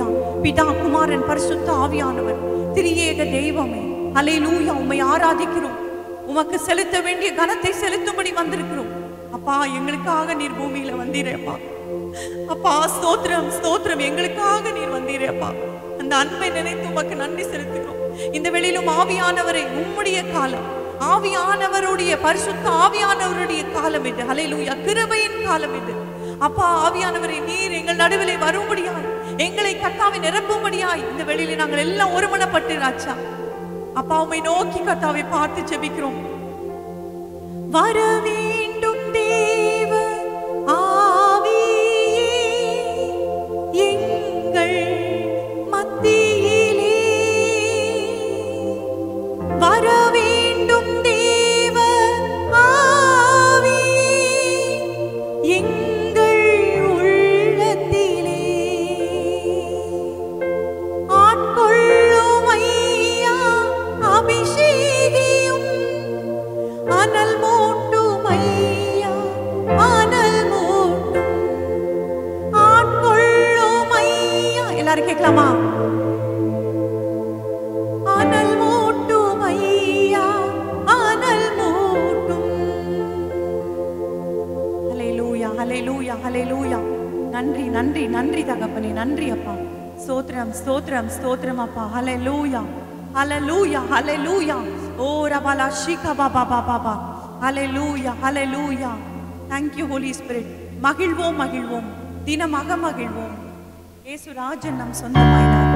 ஹalleluya பிதா குமாரன் பரிசுத்த ஆவியானவர் திரியேக தெய்வமே ஹalleluya உம்மை ஆராதிக்கிறோம் உமக்கு செலுத்த வேண்டிய கனத்தை செலுத்தும்படி வந்திருக்கிறோம் அப்பா எங்களுக்காக நீர் பூமியில வந்தீரேப்பா அப்பா ஸ்தோத்திரம் ஸ்தோத்திரம் எங்களுக்காக நீர் வந்தீரேப்பா அந்த அன்பை நினைத்து உமக்கு நன்றி செலுத்துகிறோம் இந்த வெளியிலும் ஆவியானவரை உம்முடைய காலம் ஆவியானவருடைய பரிசுத்த ஆவியானவருடைய காலம் இது ஹalleluya கிருபையின் காலம் இது அப்பா ஆவியானவரை நீர் எங்கள் நடுவிலே வரும்படியாய் எங்களை கத்தாவை நிரப்பும்படியாய் இந்த வெளியிலே நாங்கள் எல்லாம் ஒருமனப்பட்டு ராஜா அப்பா உம்மை நோக்கி கத்தாவை பார்த்து ஜெபிக்கிறோம் வர வேண்டும் தேவ ஆவியே எங்கள் மத்தியிலே வர வேண்டும் தேவ ஆவியே எங்கள் உள்ளத்திலே ஆட்கொள்ளும் ஐயா அபிஷேகியும் அனல் மூட்டும் ஐயா அனல் மூட்டும் ஆட்கொள்ளும் ஐயா எல்லாரும் கேட்கலாமா அனல் மூட்டும் ஐயா அனல் மூட்டும் ஹalleluya ஹalleluya ஹalleluya நன்றி நன்றி நன்றி தகப்பனே நன்றி அப்பா ஸ்தோத்திரம் ஸ்தோத்திரம் ஸ்தோத்திரம் அப்பா ஹalleluya ஹalleluya ஹalleluya ஓ ரபலா ஷிகா பாபா பாபா பா ஹalleluya ஹalleluya thank you holy spirit மகிழ்வோம் மகிழ்வோம் தினமாக மகிழ்வோம் இயேசு ராஜன் நம் சொந்தமாயினார்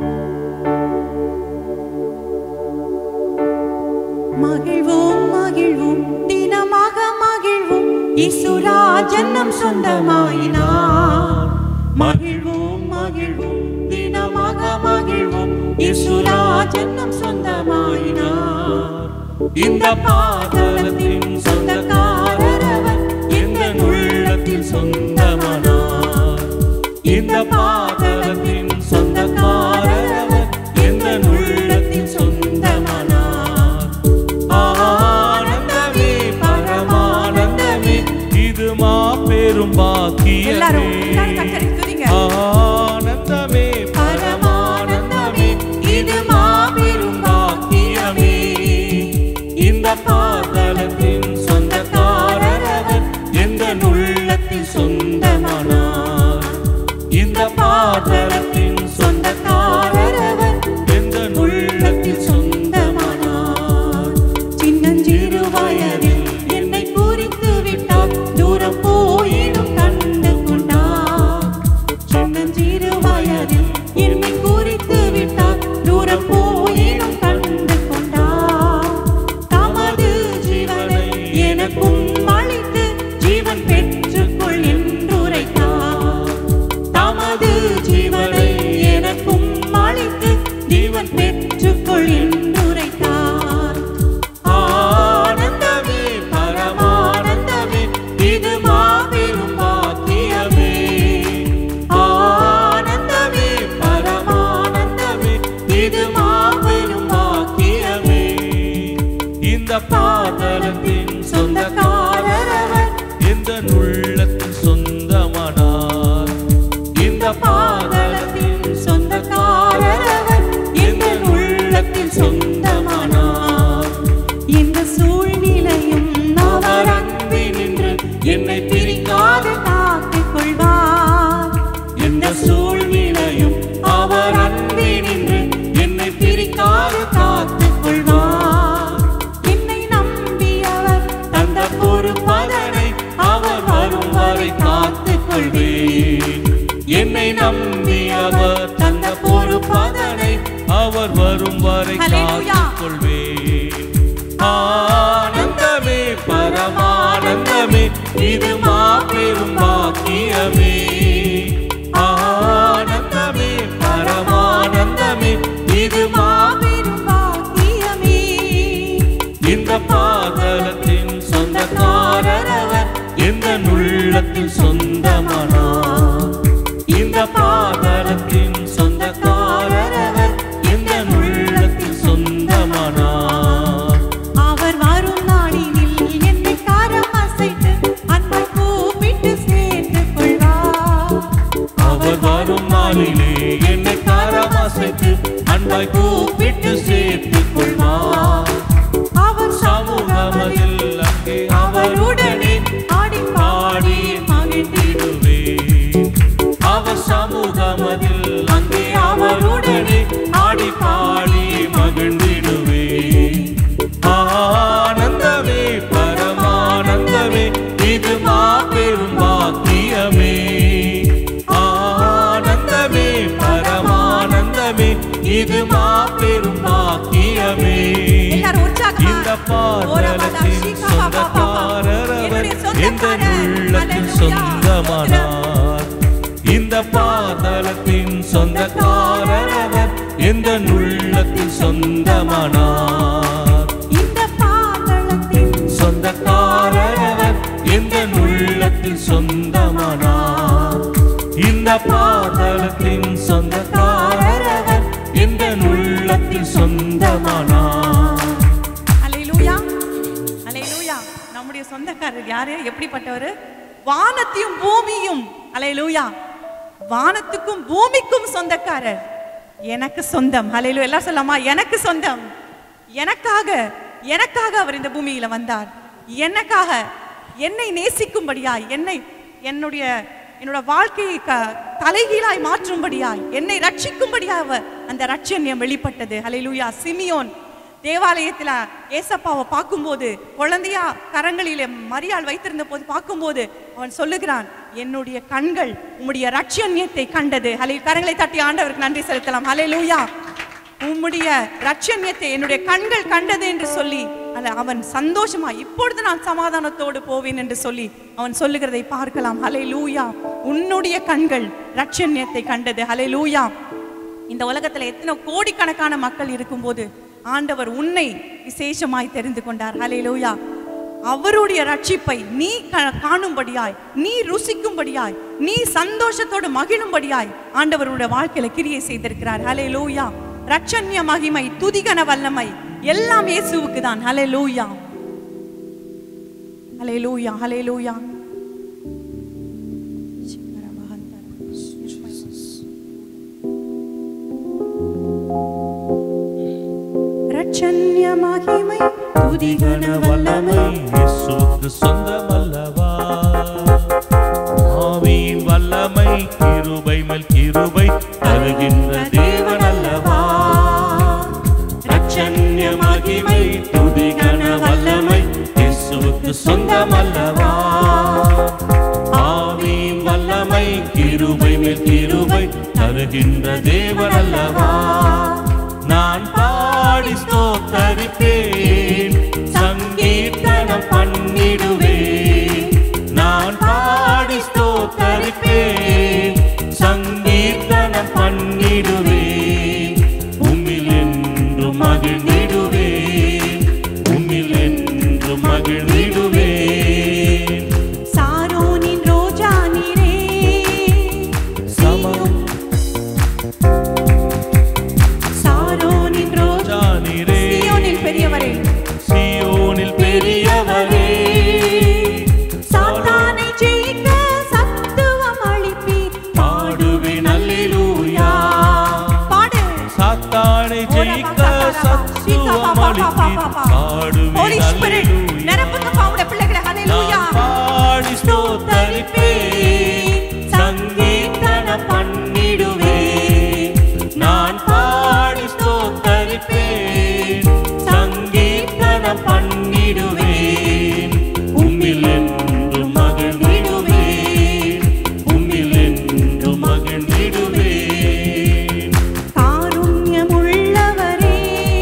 மகிழ்வோம் மகிழ்வோம் தினமாக மகிழ்வோம் இசுராஜன் நம் சொந்தமாயினார் மகிழ்வோம் மகிழ்வோம் தினமாக மகிழ்வோம் இசுராஜன் நம் சொந்தமாயினார் இந்த பாதலத்தின் சொந்தக்காரர் அவர் எந்த உள்ளத்தில் சொந்தமானார் இந்த பாதலத்தின் சொந்தக்காரர் அவர் எந்த உள்ளத்தில் சொந்தமானார் ஆனந்தமே பரமானந்தமே இது மாபெரும் எல்லாரும் பாக்கியமே எல்லாரும் கத்தரை துதிங்க ஆனந்தமே பரமானந்தமே இது மாபெரும் பாக்கியமே இந்த பாதலத்தின் சொந்தக்காரர் அவர் எந்த உள்ளத்தில் சொந்தமானார் இந்த பாதலத்தின் சொந்தக்காரர் அவர் எந்த உள்ளத்தில் சொந்தமானார் சின்னஞ்சிறு வயதில் என்னை பூரித்து விட்டார் தூரம் போயிடும் கண்டு கொண்டார் சின்னஞ்சிறு வயதில் என்னை பூரித்து விட்டார் தூரம் போயிடும் கண்டு கொண்டார் தமது ஜீவனை எனக்கும் அளித்து ஜீவன் பெற்றுக்கொள் என்றுரைத்தார் தமது ஜீவனை எனக்கும் அளித்து ஜீவன் பெற்றுக்கொள் என்றுரைத்தார் ஆனந்தமே பரமானந்தமே இது மாபெரும் பாக்கியமே ஆனந்தமே பரமானந்தமே இது மாபெரும் பாக்கியமே இந்த பாதலத்தின் சொந்தக்காரர் அவர் எந்த உள்ளத்தில் சொந்தமானார் இந்த பாதலத்தின் சொந்தக்காரர் அவர் எந்த உள்ளத்தில் சொந்தமானார் இந்த சூழ்நிலையும் அவர் அன்பினின்று என்னை பிரிக்காத காத்துக் கொள்வார் எந்த சூழ்நிலையும் அவர் அன்பினின்று என்னை பிரிக்காது காத்துக் கொள்வார் என்னை நம்பியவர் தந்த பொறுப்பதனை அவர் வரும் வரை காத்துக் கொள்வேன் என்னை நம்பி அவர் தந்த பொறுப்பதனை அவர் வரும் வரை Hallelujah. காத்துக் கொள்வேன் ஆனந்தமே பரமானந்தமே இது மாபெரும் பாக்கியமே ஆனந்தமே பரமானந்தமே இது மா பெரும் பாக்கியமே இந்த பாதலத்தின் சொந்தக்காரர் அவர் எந்த உள்ளத்தில் சொந்தமானார் இந்த பாதலத்தின் சொந்தக்காரர் அவர் எந்த உள்ளத்தில் சொந்தமானார் அவர் வரும் நாளினில் என்னை கரம் அசைத்து அன்பை கூப்பிட்டு சேர்த்துக் கொள்வார் அன்பாய் கூப்பிட்டு சேர்த்துக் கொள்வார் அவர் சமூகமதில் அங்கே அவருடனே ஆடி பாடி மகிழ்ந்திடுவே அவர் சமூகமதில் அங்கே அவருடனே ஆடி பாடி மகிழ்ந்திடுவே ஆனந்தமே பரமானந்தமே இது மாபெரும் பாக்கியமே ஆனந்தமே பரமானந்தமே இது மாபெரும் பாக்கியமே எல்லாரும் உற்சாகமா இந்த பாதலத்தின் சொந்தக்காரரவர் எந்த உள்ளத்தில் சொந்தமானார் இந்த பாதலத்தின் சொந்தக்காரரவர் எந்த உள்ளத்தில் சொந்தமானார் இந்த பாதளத்தின் சொந்தக்காரரவர் எந்த உள்ளத்தில் சொந்தமானார் இந்த பாதலத்தின் சொந்தக்காரரவர் எந்த உள்ளத்தில் சொந்தமானார் அல்லேலூயா அல்லேலூயா நம்முடைய சொந்தக்காரர் யாரு எப்படிப்பட்டவர் வானத்தையும் பூமியும் அல்லேலூயா வானத்துக்கும் பூமிக்கும் சொந்தக்காரர் எனக்கு சொந்தம் அல்லேலூயா எல்லாம் சொல்லலாமா எனக்கு சொந்தம் எனக்காக எனக்காக அவர் இந்த பூமியில வந்தார் எனக்காக என்னை நேசிக்கும்படியாய் என்னை என்னுடைய என்னோட வாழ்க்கையை க தலைகீழாய் மாற்றும்படியாய் என்னை ரட்சிக்கும்படியாய் அவர் அந்த ரட்சண்யம் வெளிப்பட்டது ஹalleluya சிமியோன் தேவாலயத்துல ஏசப்பாவை பார்க்கும்போது குழந்தையா கரங்களிலே மரியாள் வைத்திருந்த போது பார்க்கும்போது அவன் சொல்லுகிறான் என்னுடைய கண்கள் உம்முடைய ரட்சண்யத்தை கண்டது ஹலே கரங்களை தட்டி ஆண்டவருக்கு நன்றி செலுத்தலாம் ஹalleluya உம்முடைய ரட்சண்யத்தை என்னுடைய கண்கள் கண்டது என்று சொல்லி அல்ல அவன் சந்தோஷமா இப்பொழுது நான் சமாதானத்தோடு போவேன் என்று சொல்லி அவன் சொல்லுகிறதை பார்க்கலாம் ஹலே லூயா உன்னுடைய கண்கள் ரட்சண்யத்தை கண்டது ஹலே லூயா இந்த உலகத்துல எத்தனை கோடிக்கணக்கான மக்கள் இருக்கும்போது ஆண்டவர் உன்னை விசேஷமாய் தெரிந்து கொண்டார் ஹலே லூயா அவருடைய ரட்சிப்பை நீ க- காணும்படியாய் நீ ருசிக்கும்படியாய் நீ சந்தோஷத்தோடு மகிழும்படியாய் ஆண்டவருடைய வாழ்க்கையில கிரியை செய்திருக்கிறார் ஹலே லூயா ரட்சண்ய மகிமை துதிகன வல்லமை எல்லாம் இயேசுவுக்கு தான் ஹலே லூயா ஹலே லூயா ஹலே லூயா ரட்சண்ய மகிமை துதிகன கன வல்லமை இயேசுவுக்கு சொந்தமல்லவா ஆவியின் வல்லமை கிருபை மேல் கிருபை தருகின்ற தேவன் அல்லவா ரட்சண்ய மகிமை துதிகன வல்லமை இயேசுவுக்கு சொந்தமல்லவா ஆவியின் வல்லமை கிருபை மேல் கிருபை தருகின்ற தேவன் அல்லவா நான் பாடி ஸ்தோத்தரிப்பேன் சங்கீர்த்தனம் பண்ணிடுவேன் நான் பாடி ஸ்தோத்தரிப்பேன் சங்கீர்த்தனம் பண்ணிடுவேன் உம்மில் என்று மகிழ்ந்திடுவேன் உம்மில் என்று மகிழ்ந்திடுவேன் சாரோனின் ரோஜா நீரே சமம் சாரோனின் ரோஜா ஜானிரே சீயோனில் பெரியவரே சியோனில் பெரியவரே சாத்தானை ஜெயிக்க சத்துவம் அளிப்பீர் பாடுவேன் அல்லேலூயா பாடு சாத்தானை ஜெயிக்க சத்துவம் அளித்தீர் Holy பாடுவேன் Spirit, அல்லேலூயா நிரப்புங்க பாவுடைய பிள்ளைகளை ஹalleluya நான் பாடி ஸ்தோத்தரிப்பேன் சங்கீர்த்தனம் பண்ணிடுவேன் நான் பாடி ஸ்தோத்தரிப்பேன் சங்கீர்த்தனம் பண்ணிடுவேன் உம்மில் என்று மகிழ்ந்திடுவேன் உம்மில் என்று மகிழ்ந்திடுவேன் காருண்யமுள்ளவரே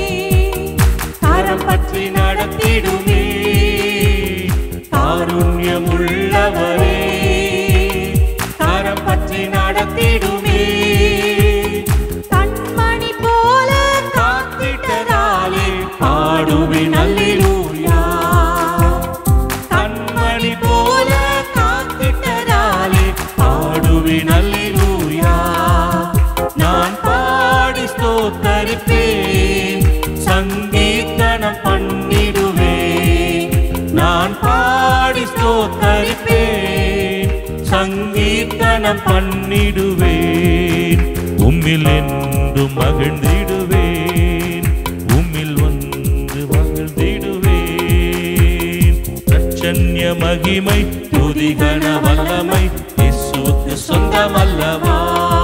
கரம் பற்றி நடத்திடுமே காருண்யமுள்ளவரே கரம் பற்றி நடத்திடுமே கண்மணி போல காத்திட்டதாலே பாடுவேன் அல்லேலூயா கண்மணி போல காத்திட்டதாலே பாடுவேன் அல்லேலூயா நான் பாடி ஸ்தோத்தரிப்பேன் சங்கீர்த்தனம் பண்ணிடுவேன் நான் பாடி ஸ்தோத்தரிப்பேன் சங்கீர்த்தனம் பண்ணிடுவேன் உம்மில் என்று என்றும் மகிழ்ந்திடுவேன் உம்மில் வந்து மகிழ்ந்திடுவேன் ரட்சண்ய மகிமை துதிகன வல்லமை இயேசுவுக்கு சொந்தமல்லவா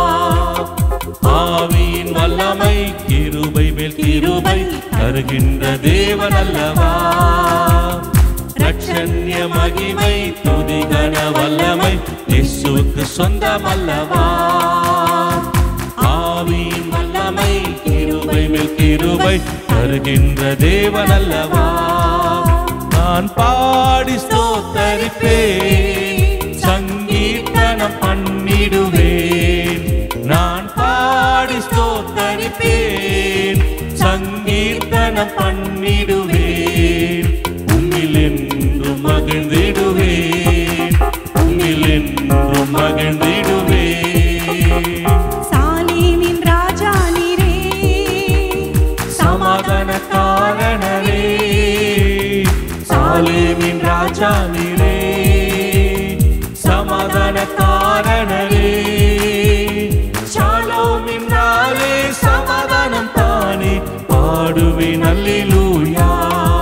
ஆவியின் வல்லமை கிருபை மேல் கிருபை தருகின்ற தேவன் அல்லவா ரட்சண்ய மகிமை துதிகன வல்லமை இயேசுவுக்கு சொந்தமல்லவா ஆவியின் வல்லமை கிருபை மேல் கிருபை தருகின்ற தேவன் அல்லவா நான் பாடி ஸ்தோத்தரிப்பேன் சங்கீர்த்தனம் பண்ணிடுவேன் நான் பாடி ஸ்தோத்தரிப்பேன் சங்கீர்த்தனம் பண்ணிடுவேன் உம்மில் என்றும் மகிழ்ந்திடுவேன் உம்மில் என்றும் மகிழ்ந்திடுவேன் சாலீமின் ராஜா நீரே சமாதான காரணரே சாலேமின் ராஜா நீரே சமாதான காரணரே ஷாலோமின் நாளே சமாதானம் தானே பாடுவேன் அல்லேலூயா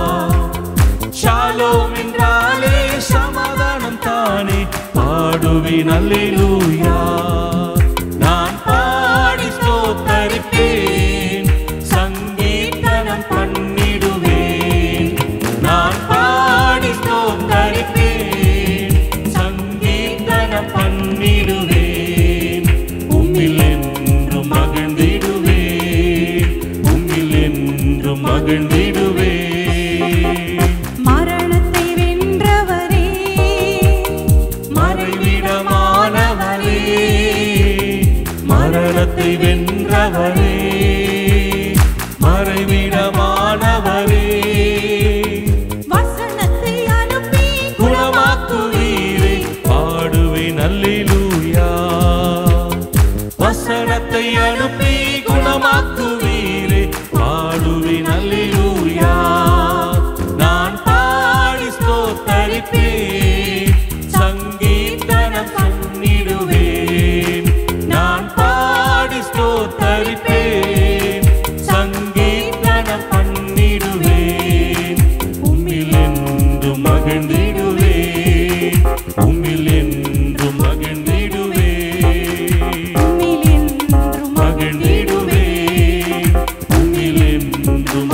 ஷாலோம் என்றாலே சமாதானம் தானே பாடுவேன் அல்லேலூயா நான் பாடி ஸ்தோத்தரிப்பேன் சங்கீர்த்தனம் பண்ணிடுவேன் நான் பாடி ஸ்தோத்தரிப்பேன் சங்கீர்த்தனம் பண்ணிடுவேன் உம்மில் என்றும் மகிழ்ந்திடுவேன் உம்மில் என்றும் மகிழ்ந்திடுவேன் மரணத்தை வென்றவரே மறைவிடமானவரே மரணத்தை வென்றவரே மறைவிடமானவரே வசனத்தை அனுப்பி குணமாக்குவீரே பாடுவேன் அல்லேலூயா வசனத்தை அனுப்பி குணமாக்குவீரே பாடுவேன் அல்லேலூயா நான் பாடி ஸ்தோத்தரிப்பேன் சங்கீர்த்தனம் பண்ணிடுவேன் நான் பாடி ஸ்தோத்தரிப்பேன் சங்கீர்த்தனம் பண்ணிடுவேன் உம்மில் என்றும் மகிழ்ந்திடுவேன் உம்மில் என்றும் மகிழ்ந்திடுவேன் உம்மில் என்றும் மகிழ்ந்திடுவேன் உம்மில் என்றும்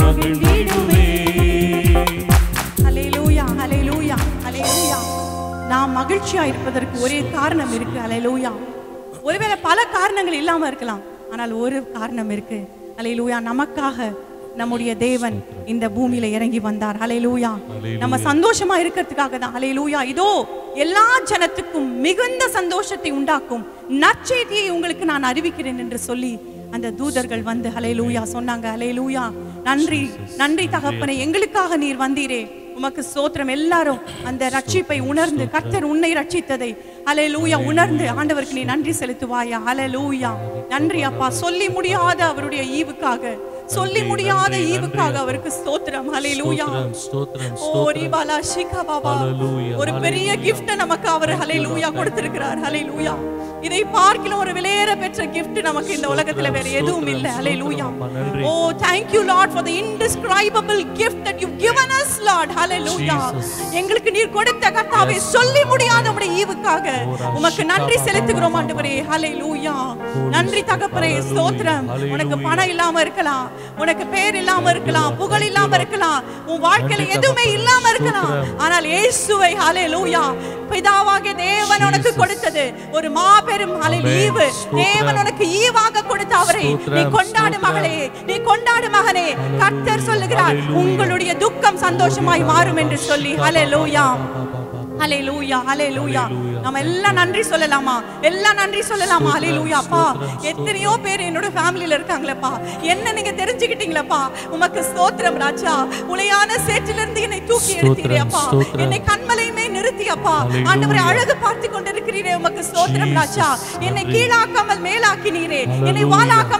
மகிழ்ந்திடுவேன் ஹalleluya ஹalleluya ஹalleluya நாம் மகிழ்ச்சியா இருப்பதற்கு ஒரே காரணம் இருக்கு ஹalleluya ஒருவேளை பல காரணங்கள் இல்லாம இருக்கலாம் ஆனால் ஒரு காரணம் இருக்கு ஹalleluya நமக்காக நம்முடைய தேவன் இந்த பூமியில இறங்கி வந்தார் ஹalleluya நம்ம சந்தோஷமா இருக்கிறதுக்காக தான் ஹalleluya இதோ எல்லா ஜனத்துக்கும் மிகுந்த சந்தோஷத்தை உண்டாக்கும் நற்செய்தியை உங்களுக்கு நான் அறிவிக்கிறேன் என்று சொல்லி அந்த தூதர்கள் வந்து ஹalleluya சொன்னாங்க ஹalleluya நன்றி நன்றி தகப்பனே எங்களுக்காக நீர் வந்தீரே உமக்கு ஸ்தோத்திரம் எல்லாரும் அந்த ரட்சிப்பை உணர்ந்து கர்த்தர் உன்னை ரட்சித்ததை ஹalleluya உணர்ந்து ஆண்டவருக்கு நீ நன்றி செலுத்துவாயா ஹalleluya நன்றி அப்பா சொல்லி முடியாத அவருடைய ஈவுக்காக சொல்லி முடியாத ஈவுக்காக அவருக்கு ஸ்தோத்திரம் ஹalleluya ஸ்தோத்திரம் ஓ ரிபாலா ஷிகா பாபா Hallelujah, ஒரு பெரிய gift நமக்கு அவர் ஹalleluya கொடுத்திருக்கிறார் ஹalleluya இதை பார்க்கிலும் ஒரு விலையேற பெற்ற gift நமக்கு இந்த உலகத்துல வேற எதுவும் இல்ல ஹalleluya நன்றி. ஓ thank you lord for the indescribable gift that you've given us lord hallelujah எங்களுக்கு நீர் கொடுத்த கர்த்தாவே சொல்லி முடியாத உம்முடைய ஈவுக்காக உமக்கு நன்றி செலுத்துகிறோம் ஆண்டவரே ஹalleluya நன்றி தகப்பனே ஸ்தோத்திரம் உனக்கு பணம் இல்லாம இருக்கலாம் உனக்கு பேர் இல்லாம இருக்கலாம் புகழ் இல்லாம இருக்கலாம் உன் வாழ்க்கையில எதுவுமே இல்லாம இருக்கலாம் ஆனால் இயேசுவை ஹalleluya பிதாவாகிய தேவன் உனக்கு கொடுத்தது ஒரு மாபெரும் ஹalleluya ஈவு தேவன் உனக்கு ஈவாக கொடுத்த அவரை நீ கொண்டாடு மகளே நீ கொண்டாடு மகனே கர்த்தர் சொல்லுகிறார் உங்களுடைய துக்கம் சந்தோஷமாய் மாறும் என்று சொல்லி ஹalleluya ஹalleluya ஹalleluya நம்ம எல்லாம் நன்றி சொல்லலாமா எல்லாம் நன்றி சொல்லலாமா ஹalleluya அப்பா எத்தனையோ பேர் என்னோட ஃபேமிலில இருக்காங்களேப்பா என்ன நீங்க தெரிஞ்சுக்கிட்டீங்களப்பா உமக்கு ஸ்தோத்திரம் ராஜா உளையான சேற்றிலிருந்து என்னை தூக்கி எடுத்தீரே அப்பா ஸ்தோத்திரம். என்னை கண்மலையுமே நிறுத்தி அப்பா Hallelujah. ஆண்டவரை அழகு பார்த்து கொண்டிருக்கிறீரே உமக்கு ஸ்தோத்திரம் ராஜா என்னை கீழாக்காமல் மேலாக்கினீரே என்னை Hallelujah. வாலாக்காமல் தலையா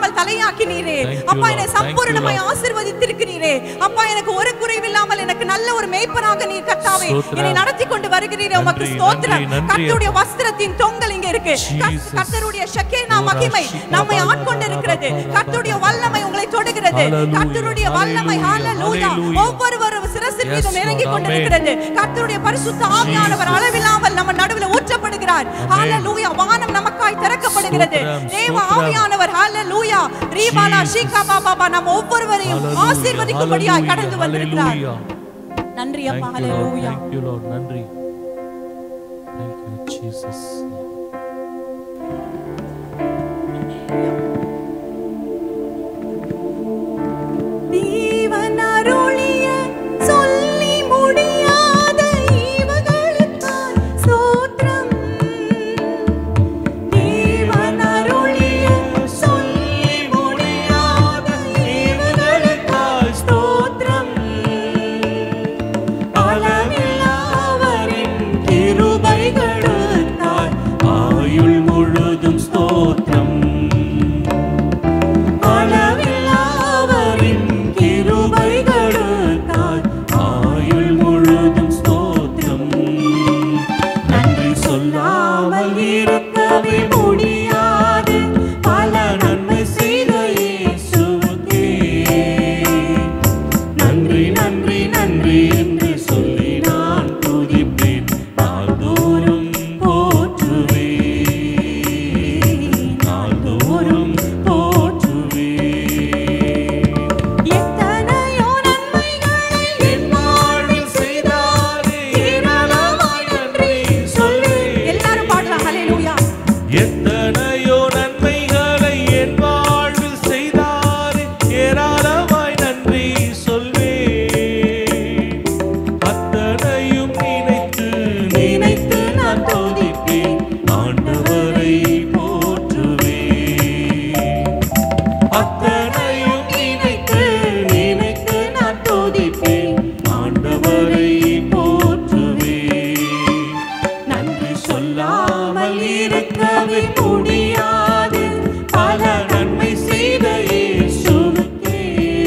நன்மையாக்கினீரே Thank you, அப்பா Lord. என்னை Thank you, சம்பூர்ணமாய் Lord. ஆசீர்வதித்திருக்கிறீரே அப்பா எனக்கு ஒரு குறைவில்லாமல் எனக்கு நல்ல ஒரு மேய்ப்பனாக நீர் கர்த்தாவே ஸ்தோத்திரம். என்னை நடத்தி கொண்டு வருகிறீரே உமக்கு நன்றி, ஸ்தோத்திரம் நன்றி, நன்றி, கர்த்தருடைய வஸ்திரத்தின் தொங்கல் இங்க இருக்கு கர்த்- Jesus. கர்த்தருடைய ஷக்கேனா ஓ, மகிமை ராஷி, நம்மை பாபா, ஆட்கொண்டிருக்கிறது பாபா, பாபா, கர்த்தருடைய வல்லமை உங்களை தொடுகிறது Hallelujah, கர்த்தருடைய வல்லமை hallelujah, ஹalleluya hallelujah. ஒவ்வொருவரும் சிரசின் Yes, மீதும் இறங்கி Lord, கொண்டிருக்கிறது கர்த்தருடைய பரிசுத்த ஆவியானவர் Jesus. அளவில்லாமல் நம்ம நடுவில் ஊற்றப்படுகிறார் ஹalleluya வானம் நமக்காய் திறக்கப்படுகிறது ஸ்தோத்திரம், தேவ ஸ்தோத்திரம். ஆவியானவர் ஹalleluya ரீபாலா Jesus. ஷீகா பாபா நம்ம ஒவ்வொருவரையும் Hallelujah, ஆசீர்வதிக்கும்படியாய் கடந்து hallelujah, வந்திருக்கிறார் hallelujah. நன்றி அப்பா Thank you, Lord. Hallelujah Thank you, Lord. நன்றி Thank you, Jesus. தேவன் அருளிய சொல்லி முடியாத ஈவுகளுக்காய் ஸ்தோத்திரம். தேவன் அருளிய சொல்லி முடியாத ஈவுகளுக்காய் ஸ்தோத்திரம். அளவில்லாவரின் கிருபைகளுக்காய் ஆயுள் முழுதும் ஸ்தோத்திரம் அளவில்லாவரின் கிருபைகளுக்காய் ஆயுள் முழுதும் ஸ்தோத்திரம் நன்றி சொல்லாமல் இருக்கவே முடியாது பல நன்மை செய்த இயேசுவுக்கே நன்றி நன்றி நன்றி என்று சொல்லி நான் துதிப்பேன் நாள்தோறும் போற்றுவேன் நாள்தோறும் போற்றுவேன் எத்தனையோ நன்மைகளை என் வாழ்வில் செய்தாரே ஏராளமாய் நன்றி சொல்வேன். எல்லாரும் பாடலாம் ஹalleluya எத்தனையோ நன்மைகளை என் வாழ்வில் செய்தாரே ஏராளமாய் நன்றி சொல்வேன் அத்தனையும் நினைத்து நினைத்து நான் துதிப்பேன் ஆண்டவரை போற்றுவேன் அத்தனையும் நினைத்து நினைத்து நான் துதிப்பேன் ஆண்டவரை போற்றுவேன் நன்றி சொல்லாமல் இருக்கவே முடியாது பல நன்மை செய்த இயேசுவுக்கே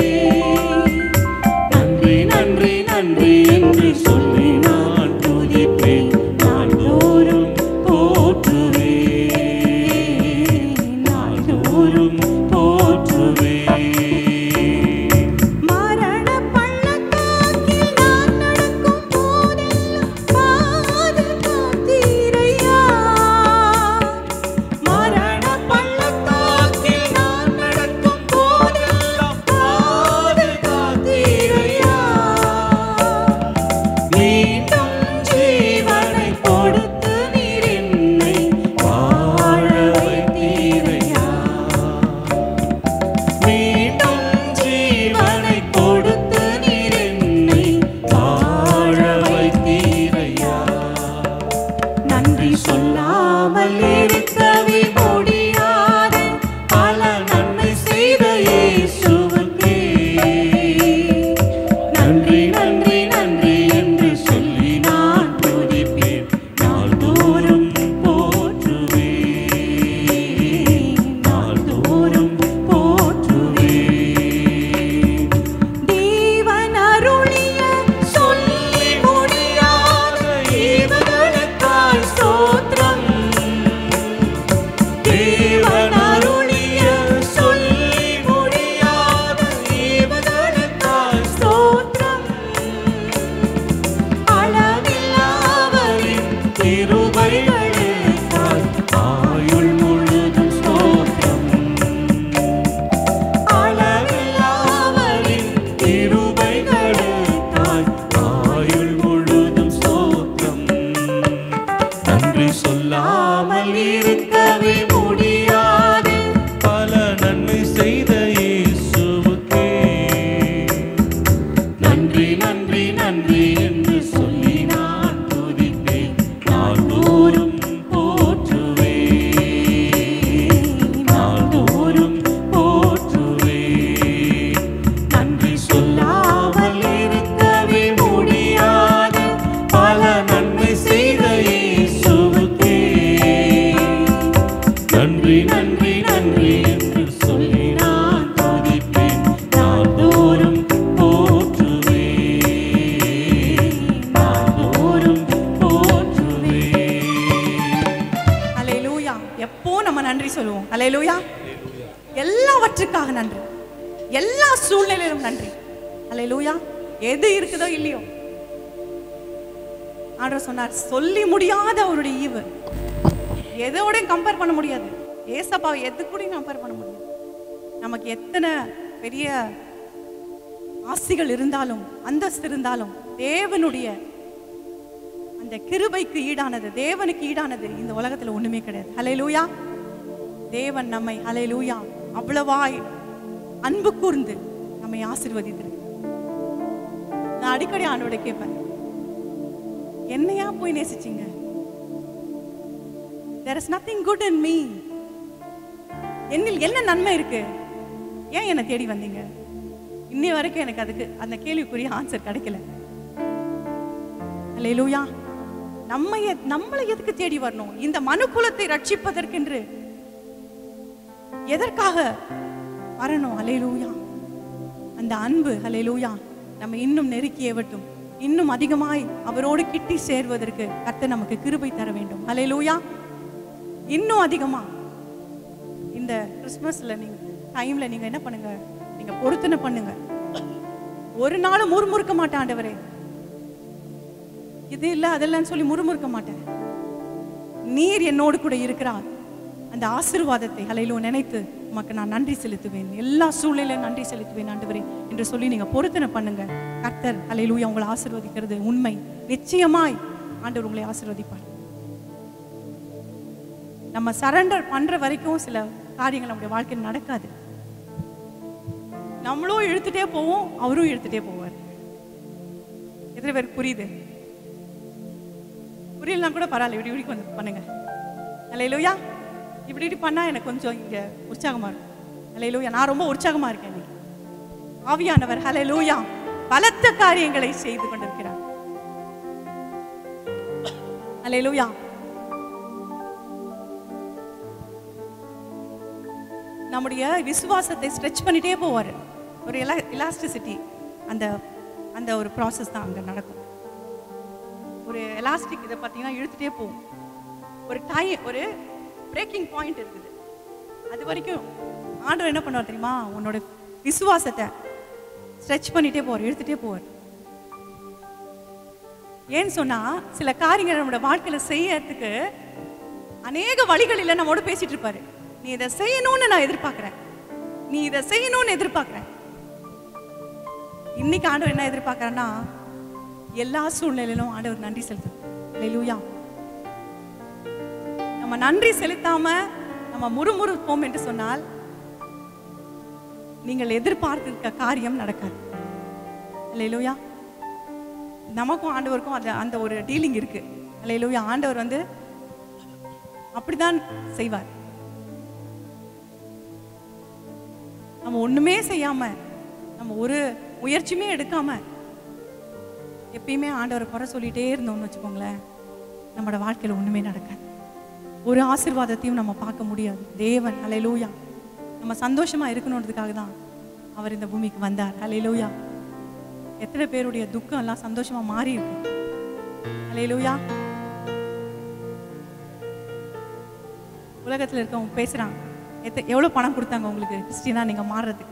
நன்றி நன்றி நன்றி என்று சொல்லி நான் துதிப்பேன் நாள்தோறும் போற்றுவேன் நாள்தோறும் போற்றுவேன் மரண பள்ளத்தாக்கில் நான் நடக்கும் போதெல்லாம் பாதுகாத்தீரையா மரண பள்ளத்தாக்கில் நான் நடக்கும் கிருபைக்காக நன்றி எல்லா சூழ்நிலையிலும் நன்றி அல்லேலூயா எது இருக்குதோ இல்லையோ ஆண்டவர் சொன்னார் சொல்லி முடியாத அவருடைய ஈவு எதோட கம்பேர் பண்ண முடியாது ஏசப்பா எது கூட கம்பேர் பண்ண முடியாது நமக்கு எத்தனை பெரிய ஆசிகள் இருந்தாலும் அந்தஸ்து இருந்தாலும் தேவனுடைய அந்த கிருபைக்கு ஈடானது தேவனுக்கு ஈடானது இந்த உலகத்துல ஒண்ணுமே கிடையாது ஹalleluya தேவன் நம்மை ஹalleluya அவ்வளவாய் அன்பு கூர்ந்து நம்மை ஆசீர்வதித்திருக்கு நான் அடிக்கடி ஆண்டோட கேட்பேன் என்னையா போய் நேசிச்சீங்க there is nothing good in me என்னில் என்ன நன்மை இருக்கு ஏன் என்னை தேடி வந்தீங்க இன்னி வரைக்கும் எனக்கு அதுக்கு அந்த கேள்விக்குரிய ஆன்சர் கிடைக்கல அல்லேலூயா நம்ம எ- நம்மளை எதுக்கு தேடி வரணும் இந்த மனுக்குலத்தை ரட்சிப்பதற்கென்று எதற்காக வரணும் அலேலூயா அந்த அன்பு அலேலூயா நம்ம இன்னும் நெருக்கி ஏவட்டும் இன்னும் அதிகமாய் அவரோடு கிட்டி சேர்வதற்கு கர்த்தர் நமக்கு கிருபை தர வேண்டும் அலேலூயா இன்னும் அதிகமா இந்த கிறிஸ்மஸ்ல நீங்க டைம்ல நீங்க என்ன பண்ணுங்க நீங்க பொருத்தனை பண்ணுங்க ஒரு நாளும் முறுமுறுக்க மாட்டேன் ஆண்டவரே இது இல்ல அதெல்லாம் சொல்லி முறுமுறுக்க மாட்டேன் நீர் என்னோடு கூட இருக்கிறார் அந்த ஆசீர்வாதத்தை அலையிலோ நினைத்து உமக்கு நான் நன்றி செலுத்துவேன் எல்லா சூழ்நிலையிலும் நன்றி செலுத்துவேன் ஆண்டவரே என்று சொல்லி நீங்க பொருத்தனை பண்ணுங்க கர்த்தர் அலையிலூயா உங்களை ஆசீர்வதிக்கிறது உண்மை நிச்சயமாய் ஆண்டவர் உங்களை ஆசீர்வதிப்பார் நம்ம சரண்டர் பண்ற வரைக்கும் சில காரியங்கள் நம்முடைய வாழ்க்கையில் நடக்காது நம்மளும் இழுத்துட்டே போவோம் அவரும் இழுத்துட்டே போவார் எத்தனை பேருக்கு புரியுது புரியலனா கூட பரவாயில்ல இப்படி இப்படி கொஞ்சம் பண்ணுங்க அலையிலோயா இப்படி இப்படி பண்ணா எனக்கு கொஞ்சம் இங்க உற்சாகமா இருக்கும் அலையிலோயா நான் ரொம்ப உற்சாகமா இருக்கேன் இன்னைக்கு ஆவியானவர் ஹalleluya பலத்த காரியங்களை செய்து கொண்டிருக்கிறார் ஹalleluya நம்முடைய விசுவாசத்தை ஸ்ட்ரெச் பண்ணிட்டே போவார் ஒரு எலா எலாஸ்டிசிட்டி அந்த அந்த ஒரு ப்ராசஸ் தான் அங்கே நடக்கும் ஒரு எலாஸ்டிக் இதை பார்த்தீங்கன்னா இழுத்துட்டே போகும் ஒரு டைம் ஒரு பிரேக்கிங் பாயிண்ட் இருக்குது அது வரைக்கும் ஆண்டவர் என்ன பண்ணுவார் தெரியுமா உன்னோட விசுவாசத்தை ஸ்ட்ரெச் பண்ணிட்டே போவார் இழுத்துட்டே போவார் ஏன்னு சொன்னா சில காரியங்கள் நம்மளோட வாழ்க்கையில செய்யறதுக்கு அநேக வழிகளில் நம்மோட பேசிட்டு இருப்பாரு நீ இதை செய்யணும்னு நான் எதிர்பார்க்கிறேன் நீ இதை செய்யணும்னு எதிர்பார்க்கிறேன் இன்னைக்கு ஆண்டவர் என்ன எதிர்பார்க்கறேன்னா எல்லா சூழ்நிலையிலும் ஆண்டவர் நன்றி செலுத்து லூயா நம்ம நன்றி செலுத்தாம நம்ம முறுமுறுப்போம் என்று சொன்னால் நீங்கள் எதிர்பார்த்திருக்க காரியம் நடக்காது அல்லையிலூயா நமக்கும் ஆண்டவருக்கும் அந்த அந்த ஒரு டீலிங் இருக்கு அல்லையிலூயா ஆண்டவர் வந்து அப்படிதான் செய்வார் நம்ம ஒண்ணுமே செய்யாம நம்ம ஒரு முயற்சியுமே எடுக்காம எப்பயுமே ஆண்டவரை குறை சொல்லிட்டே இருந்தோம்னு வச்சுக்கோங்களேன் நம்மளோட வாழ்க்கையில ஒண்ணுமே நடக்காது ஒரு ஆசீர்வாதத்தையும் நம்ம பார்க்க முடியாது தேவன் அலையிலூயா நம்ம சந்தோஷமா இருக்கணுன்றதுக்காக தான் அவர் இந்த பூமிக்கு வந்தார் அலையிலூயா எத்தனை பேருடைய துக்கம் எல்லாம் சந்தோஷமா மாறி இருக்கு அலையிலூயா உலகத்துல இருக்கவங்க பேசுறாங்க எத்த எவ்வளவு பணம் கொடுத்தாங்க உங்களுக்கு கிறிஸ்டினா நீங்க மாறுறதுக்கு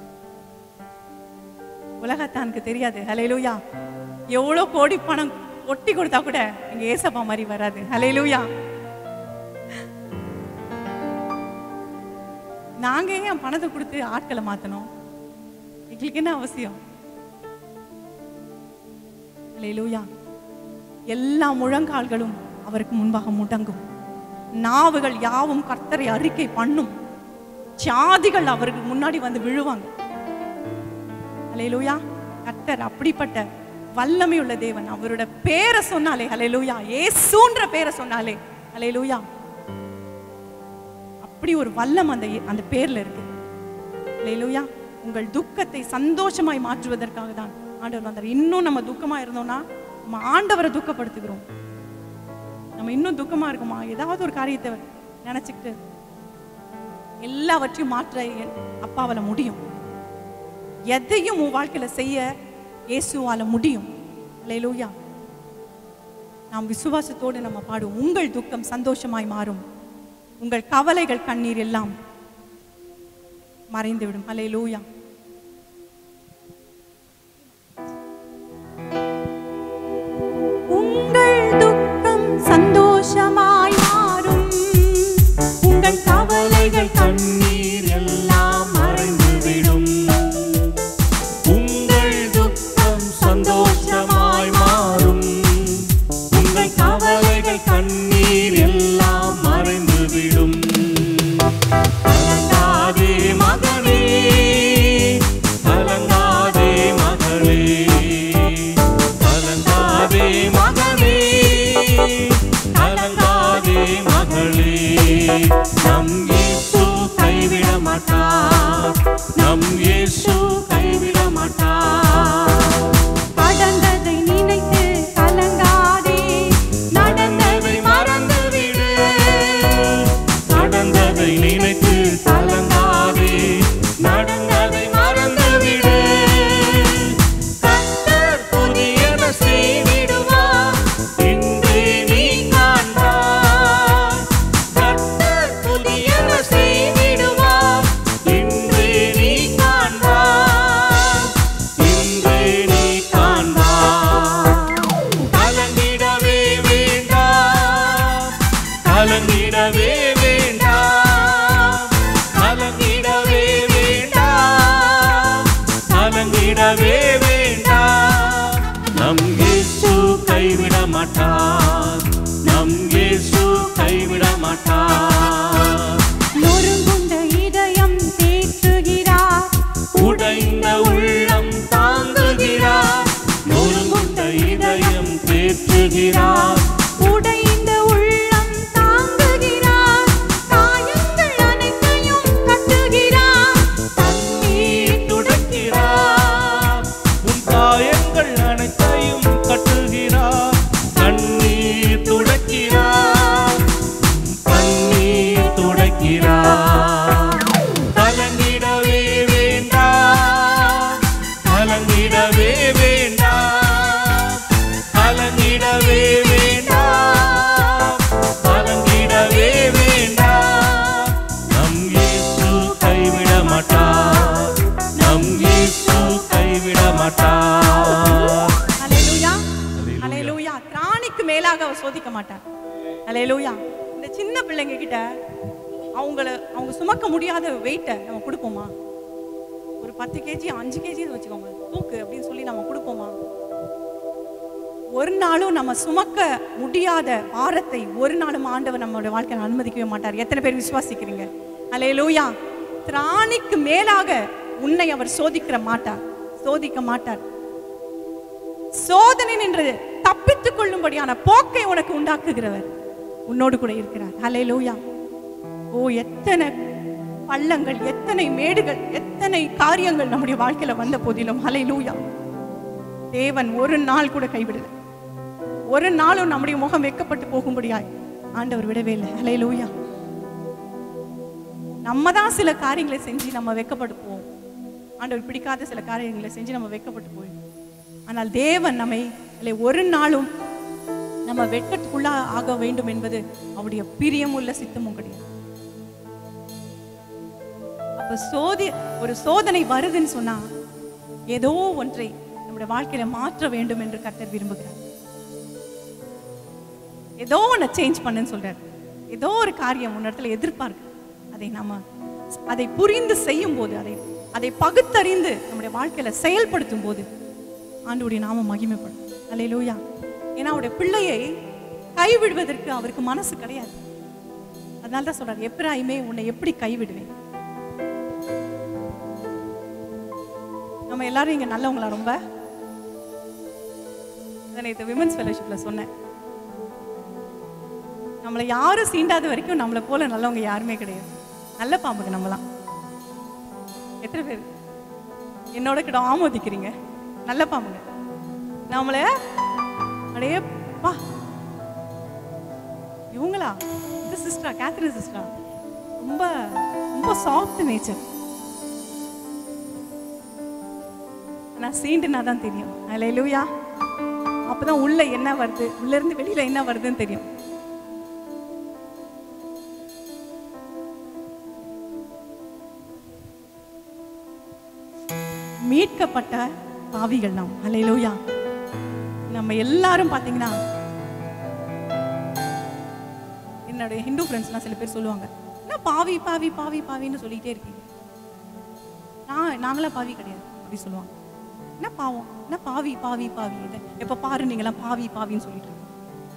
உலகத்தானுக்கு தெரியாது ஹலேலூயா எவ்வளவு கோடி பணம் ஒட்டி கொடுத்தா கூட எங்க ஏசப்பா மாதிரி வராது ஹலேலூயா நாங்க ஏன் பணத்தை கொடுத்து ஆட்களை மாத்தணும் எங்களுக்கு என்ன அவசியம் ஹலேலூயா எல்லா முழங்கால்களும் அவருக்கு முன்பாக முடங்கும் நாவுகள் யாவும் கர்த்தரை அறிக்கை பண்ணும் சாதிகள் அவருக்கு முன்னாடி வந்து விழுவாங்க அலையலூயா கர்த்தர் அப்படிப்பட்ட வல்லமை உள்ள தேவன் அவரோட பேரை சொன்னாலே அலையலூயா ஏசுன்ற பேரை சொன்னாலே அலையலூயா அப்படி ஒரு வல்லம் அந்த அந்த பேர்ல இருக்கு அலையலூயா உங்கள் துக்கத்தை சந்தோஷமாய் மாற்றுவதற்காக தான் ஆண்டவர் வந்தார் இன்னும் நம்ம துக்கமா இருந்தோம்னா நம்ம ஆண்டவரை துக்கப்படுத்துகிறோம் நம்ம இன்னும் துக்கமா இருக்குமா ஏதாவது ஒரு காரியத்தை நினைச்சுக்கிட்டு எல்லாவற்றையும் மாற்ற என் அப்பாவால முடியும் எதையும் உன் வாழ்க்கையில செய்ய இயேசுவால முடியும் அல்லேலூயா நாம் விசுவாசத்தோடு நம்ம பாடுவோம் உங்கள் துக்கம் சந்தோஷமாய் மாறும் உங்கள் கவலைகள் கண்ணீர் எல்லாம் மறைந்துவிடும் அல்லேலூயா உங்கள் துக்கம் சந்தோஷமாய் மாறும் உங்கள் கவலைகள் கண்ணீர் எல்லாம் மறைந்துவிடும் உங்கள் துக்கம் சந்தோஷமாய் மாறும் உங்கள் கவலைகள் கண்ணீர் எல்லாம் மறைந்துவிடும் கலங்காதே மகனே கலங்காதே மகளே கலங்காதே மகனே கலங்காதே மகளே நம் இயேசு கைவிட மாட்டார் நம் இயேசு கைவிட மாட்டார் கடந்ததை நினைத்து கலங்காதே நடந்ததை மறந்துவிடு நடந்ததை நினைத்து கலங்காதே நடந்ததை மறந்துவிடு கர்த்தர் புதியன செய்திடுவார் இன்றே நீ காண்பாய் கர்த்தர் புதியன செய்திடுவார் இன்றே நீ காண்பாய் இன்றே நீ காண்பாய் கலங்கிடவே வேண்டாம் கலங்கிடவே வேண்டாம் கலங்கிடவே வேண்டாம் கலங்கிடவே வேண்டாம் நம் இயேசு கைவிட மாட்டார் நம் இயேசு கைவிட மாட்டார் நொறுங்குண்ட இதயம் தேற்றுகிறார் உடைந்த உள்ளம் தாங்குகிறார் நொறுங்குண்ட இதயம் தேற்றுகிறார் உடைந்த உள்ளம் தாங்குகிறார் காயங்கள் அனைத்தையும் கட்டுகிறார் தண்ணீர் துடைக்கிறார் உன் காயங்கள் அனைத்தையும் கட்டுகிறார் கண்ணீர் துடைக்கிறார் கண்ணீர் துடைக்கிறார் கலங்கிடவே வேண்டாம் கலங்கிடவே வேண்டாம் கலங்கிடவே வேண்டாம் கலங்கிடவே வேண்டாம் நம் இயேசு கைவிட மாட்டார் நம் இயேசு கைவிட மாட்டார் அல்லேலூயா அல்லேலூயா. அல்லேலூயா திராணிக்கு மேலாக அவர் சோதிக்க மாட்டார் அல்லேலூயா இந்த சின்ன பிள்ளைங்க கிட்ட அவங்கள அவங்க சுமக்க முடியாத வெயிட்டை நம்ம கொடுப்போமா ஒரு பத்து கேஜி அஞ்சு கேஜி வச்சுக்கோங்க தூக்கு அப்படின்னு சொல்லி நம்ம கொடுப்போமா ஒரு நாளும் நம்ம சுமக்க முடியாத பாரத்தை ஒரு நாளும் ஆண்டவர் நம்மளோட வாழ்க்கையில் அனுமதிக்கவே மாட்டார் எத்தனை பேர் விசுவாசிக்கிறீங்க அல்லேலூயா திராணிக்கு மேலாக உன்னை அவர் சோதிக்கிற மாட்டார் சோதிக்க மாட்டார் சோதனை நின்று தப்பித்துக் கொள்ளும்படியான போக்கை உனக்கு உண்டாக்குகிறவர் உன்னோடு கூட இருக்கிறார் ஹalleluya ஓ எத்தனை பள்ளங்கள் எத்தனை மேடுகள் எத்தனை காரியங்கள் நம்முடைய வாழ்க்கையில வந்த போதிலும் ஹalleluya தேவன் ஒரு நாள் கூட கைவிடல ஒரு நாளும் நம்முடைய முகம் வெக்கப்பட்டு போகும்படியாய் ஆண்டவர் விடவே இல்லை ஹalleluya நம்ம தான் சில காரியங்களை செஞ்சு நம்ம வெக்கப்பட்டு போவோம் ஆண்டவர் பிடிக்காத சில காரியங்களை செஞ்சு நம்ம வெக்கப்பட்டு போயிடும் ஆனால் தேவன் நம்மை இல்லை ஒரு நாளும் நம்ம வெட்கத்துக்குள்ளா ஆக வேண்டும் என்பது அவருடைய பிரியமுள்ள சித்தமும் கிடையாது அப்ப சோதி ஒரு சோதனை வருதுன்னு சொன்னா ஏதோ ஒன்றை நம்முடைய வாழ்க்கையில மாற்ற வேண்டும் என்று கர்த்தர் விரும்புகிறார் ஏதோ ஒன்றை சேஞ்ச் பண்ணுன்னு சொல்றாரு ஏதோ ஒரு காரியம் உன் இடத்துல எதிர்பார்க்கு அதை நாம அதை புரிந்து செய்யும் போது அதை அதை பகுத்தறிந்து நம்முடைய வாழ்க்கையில செயல்படுத்தும் போது ஆண்டவருடைய நாம மகிமைப்படும் அல்லேலூயா ஏன்னா அவருடைய பிள்ளையை கைவிடுவதற்கு அவருக்கு மனசு கிடையாது அதனால தான் சொல்றாரு எப்ராயுமே உன்னை எப்படி கைவிடுவேன் நம்ம எல்லாரும் இங்க நல்லவங்களா ரொம்ப நான் நேற்று விமன்ஸ் ஃபெலோஷிப்ல சொன்னேன் நம்மளை யாரும் சீண்டாத வரைக்கும் நம்மளை போல நல்லவங்க யாருமே கிடையாது நல்ல பாம்புக்கு நம்மலாம் எத்தனை பேர் என்னோட கிட்ட ஆமோதிக்கிறீங்க நல்ல பாம்புங்க நம்மள அடையே பா இவங்களா இந்த சிஸ்டரா கேத்ரின் சிஸ்டரா ரொம்ப ரொம்ப சாஃப்ட் நேச்சர் நான் சீண்டுனா தான் தெரியும் அலையிலுயா அப்பதான் உள்ள என்ன வருது உள்ள இருந்து வெளியில என்ன வருதுன்னு தெரியும் மீட்கப்பட்ட பாவிகள் நாம் ஹalleluya நம்ம எல்லாரும் பார்த்தீங்கன்னா என்னுடைய ஹிந்து ஃப்ரெண்ட்ஸ்லாம் சில பேர் சொல்லுவாங்க என்ன பாவி பாவி பாவி பாவின்னு சொல்லிட்டே இருக்கீங்க நான் நாங்களாம் பாவி கிடையாது அப்படி சொல்லுவாங்க என்ன பாவம் என்ன பாவி பாவி பாவி இது எப்போ பாரு நீங்களாம் பாவி பாவின்னு சொல்லிட்டு இருக்கீங்க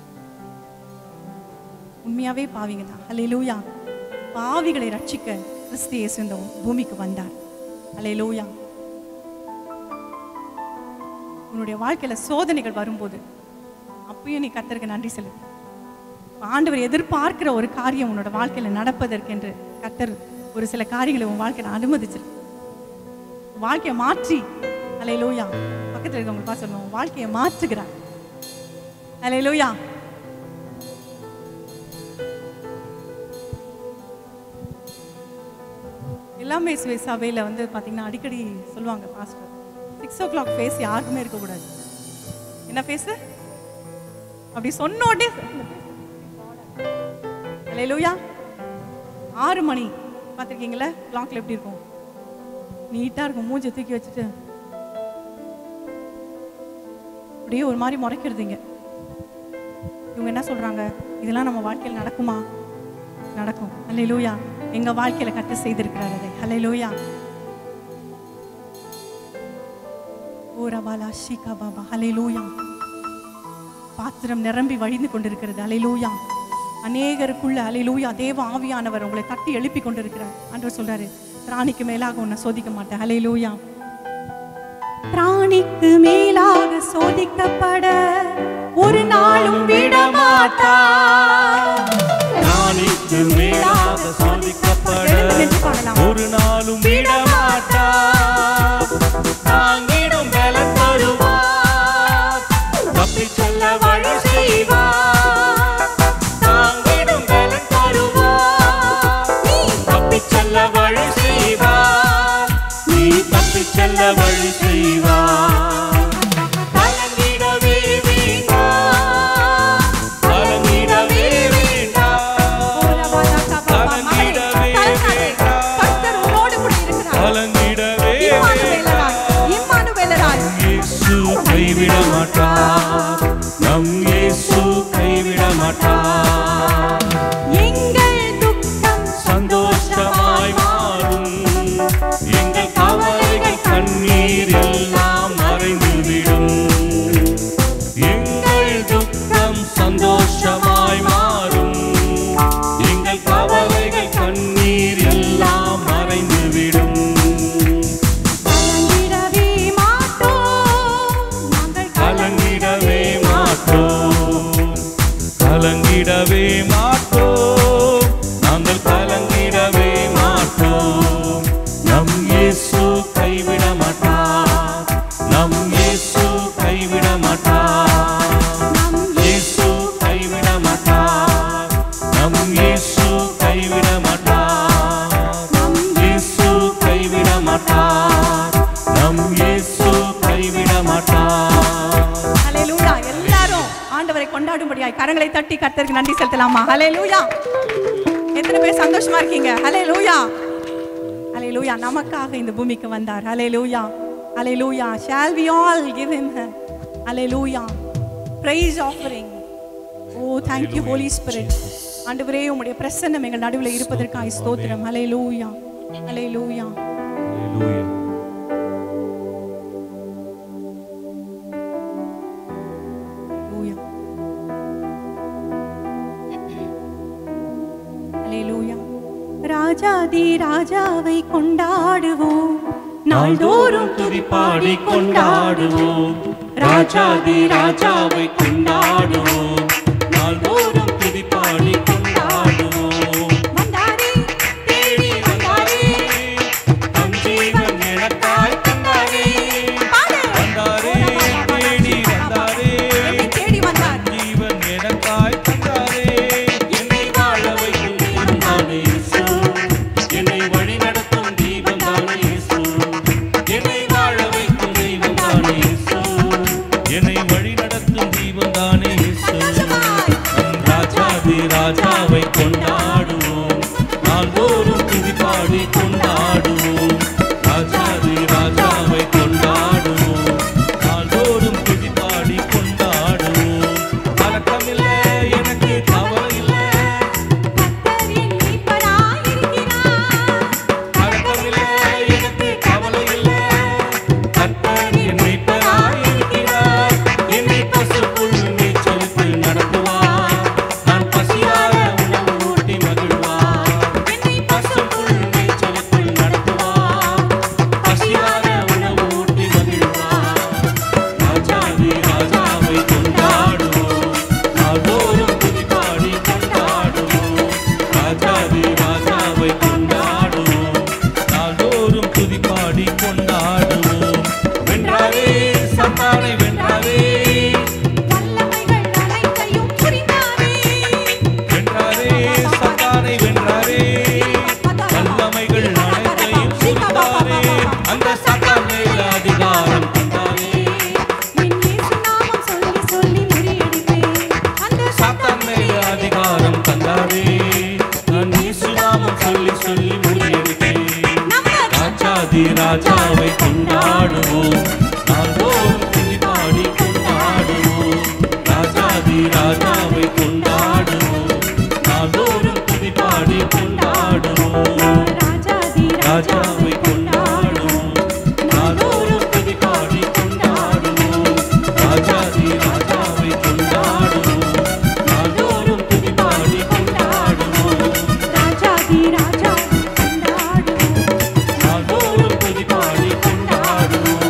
உண்மையாவே பாவிங்க தான் ஹalleluya பாவிகளை ரட்சிக்க கிறிஸ்து இயேசு இந்த பூமிக்கு வந்தார் ஹalleluya உன்னுடைய வாழ்க்கையில சோதனைகள் வரும்போது அப்பயும் நீ கர்த்தருக்கு நன்றி செலுத்து ஆண்டவர் எதிர்பார்க்கிற ஒரு காரியம் உன்னோட வாழ்க்கையில நடப்பதற்கென்று கர்த்தர் ஒரு சில காரியங்களை உன் வாழ்க்கையில அனுமதிச்சிருக்கு உன் வாழ்க்கையை மாற்றி அலையிலோயா பக்கத்துல இருக்கவங்க பார்த்து சொல்லணும் உன் வாழ்க்கையை மாற்றுகிறார் அலையிலோயா எல்லாமே சுவை சபையில் வந்து பார்த்தீங்கன்னா அடிக்கடி சொல்லுவாங்க pastor six o'clock face யாருக்குமே இருக்கக்கூடாது என்ன ஃபேஸு அப்படி சொன்ன உடனே அலையிலூயா ஆறு மணி பார்த்துருக்கீங்களா கிளாக்ல எப்படி இருக்கும் நீட்டாக இருக்கும் மூஞ்சை தூக்கி வச்சுட்டு அப்படியே ஒரு மாதிரி முறைக்கிறதுங்க இவங்க என்ன சொல்றாங்க இதெல்லாம் நம்ம வாழ்க்கையில் நடக்குமா நடக்கும் அல்லேலூயா எங்க வாழ்க்கையில கத்த செய்திருக்கிறார் அதை அல்லேலூயா ஓ ரபாலா ஷீகா பாபா ஹalleluya பாத்திரம் நிரம்பி வழிந்து கொண்டிருக்கிறது அலையிலூயா அநேகருக்குள்ள அலையிலூயா தேவ ஆவியானவர் உங்களை தட்டி எழுப்பி கொண்டிருக்கிறார் ஆண்டவர் சொல்றாரு பிராணிக்கு மேலாக உன்னை சோதிக்க மாட்டேன் அலையிலூயா பிராணிக்கு மேலாக சோதிக்கப்பட ஒரு நாளும் விட மாட்டார் ஞானிக்கு மேலாக சோதிக்கப்பட எழுந்து நின்று பாடலாம். ஒரு நாளும் விட மாட்டார் தாங்கிடும் பலன் தருவார் தப்பிச் செல்ல வழி செய்வார் தாங்கிடும் பலன் தருவார் தப்பிச் செல்ல வழி செய்வார் நீ தப்பிச் செல்ல வழி செய்வார் கலங்கிடவே வேண்டாம் கலங்கிடவே வேண்டாம் கலங்கிடவே கர்த்தர் உன்னோடு கூட இருக்கிறார் கலங்கிடவே இம்மானுவேலராய், இம்மானுவேலராய். இயேசு கைவிட மாட்டார் நம் இயேசு கைவிட மாட்டார் எங்கள் துக்கம் சந்தோஷமாய் மாறும் எங்கள் கவலைகள் கண்ணீர் எல்லாம் மறைந்துவிடும் எங்கள் துக்கம் சந்தோஷமாய் மாறும் எங்கள் கவலைகள் கண்ணீர் எல்லாம் மறைந்துவிடும் கலங்கிடவே மாட்டோம். நாங்கள் கலங்கிடவே மாட்டோம் கலங்கிடவே மாட்டோம் நாங்கள் கலங்கிடவே மாட்டோம் நம் இயேசு கைவிட மாட்டார் நம் இயேசு கைவிட மாட்டார் நம் இயேசு கைவிட மாட்டார் நம் இயேசு கைவிட மாட்டார் நம் இயேசு கைவிட மாட்டார் நம் இயேசு கைவிட மாட்டார் ஹalleluya எல்லாரும் ஆண்டவரை கொண்டாடும்படியாய் கரங்களை தட்டி கர்த்தருக்கு நன்றி செலுத்தலாமா ஹalleluya எத்தனை பேர் சந்தோஷமா இருக்கீங்க ஹalleluya ஹalleluya நமக்காக இந்த பூமிக்கு வந்தார் ஹalleluya ஹalleluya shall we all give him a hallelujah praise offering O thank you holy spirit ஆண்டவரே உம்முடைய பிரசன்னம் எங்கள் நடுவில் இருப்பதற்காக ஸ்தோத்திரம் ஹalleluya ஹalleluya Hallelujah. Hallelujah. Hallelujah. ராஜாதி ராஜாவை கொண்டாடுவோம் நாள்தோறும் துதி பாடி கொண்டாடுவோம் ராஜாதி ராஜாவை கொண்டாடுவோம் நாள்தோறும் துதிப்பாடி கொண்டாடுவோம் வந்தாரே தேடி வந்தாரே தம் ஜீவன் எனக்காய் தந்தாரே பாடு. வந்தாரே தேடி வந்தாரே என்னை தேடி வந்தார் ஜீவன் எனக்காய் தந்தாரே என்னை வாழ வைக்கும் தெய்வம் தானே இயேசு என்னை வழி நடத்தும் தெய்வம் தானே இயேசு என்னை வாழ வைக்கும் தெய்வம் தானே இயேசு என்னை வழி நடத்தும் தெய்வம் தானே இயேசு ராஜாவை கொண்டாடுவோம் நாள்தோறும் துதி பாடி கொண்டாடுவோம் ராஜாதி ராஜாவை கொண்டாடுவோம் நாள்தோறும் துதி பாடி கொண்டாடுவோம் ராஜாவை கொண்டாடுவோம் நாள்தோறும் துதி பாடி கொண்டாடுவோம் ராஜாதி ராஜாவை கொண்டாடுவோம் நாள்தோறும் துதி பாடி கொண்டாடுவோம் நாள்தோறும் துதி பாடி கொண்டாடுவோம்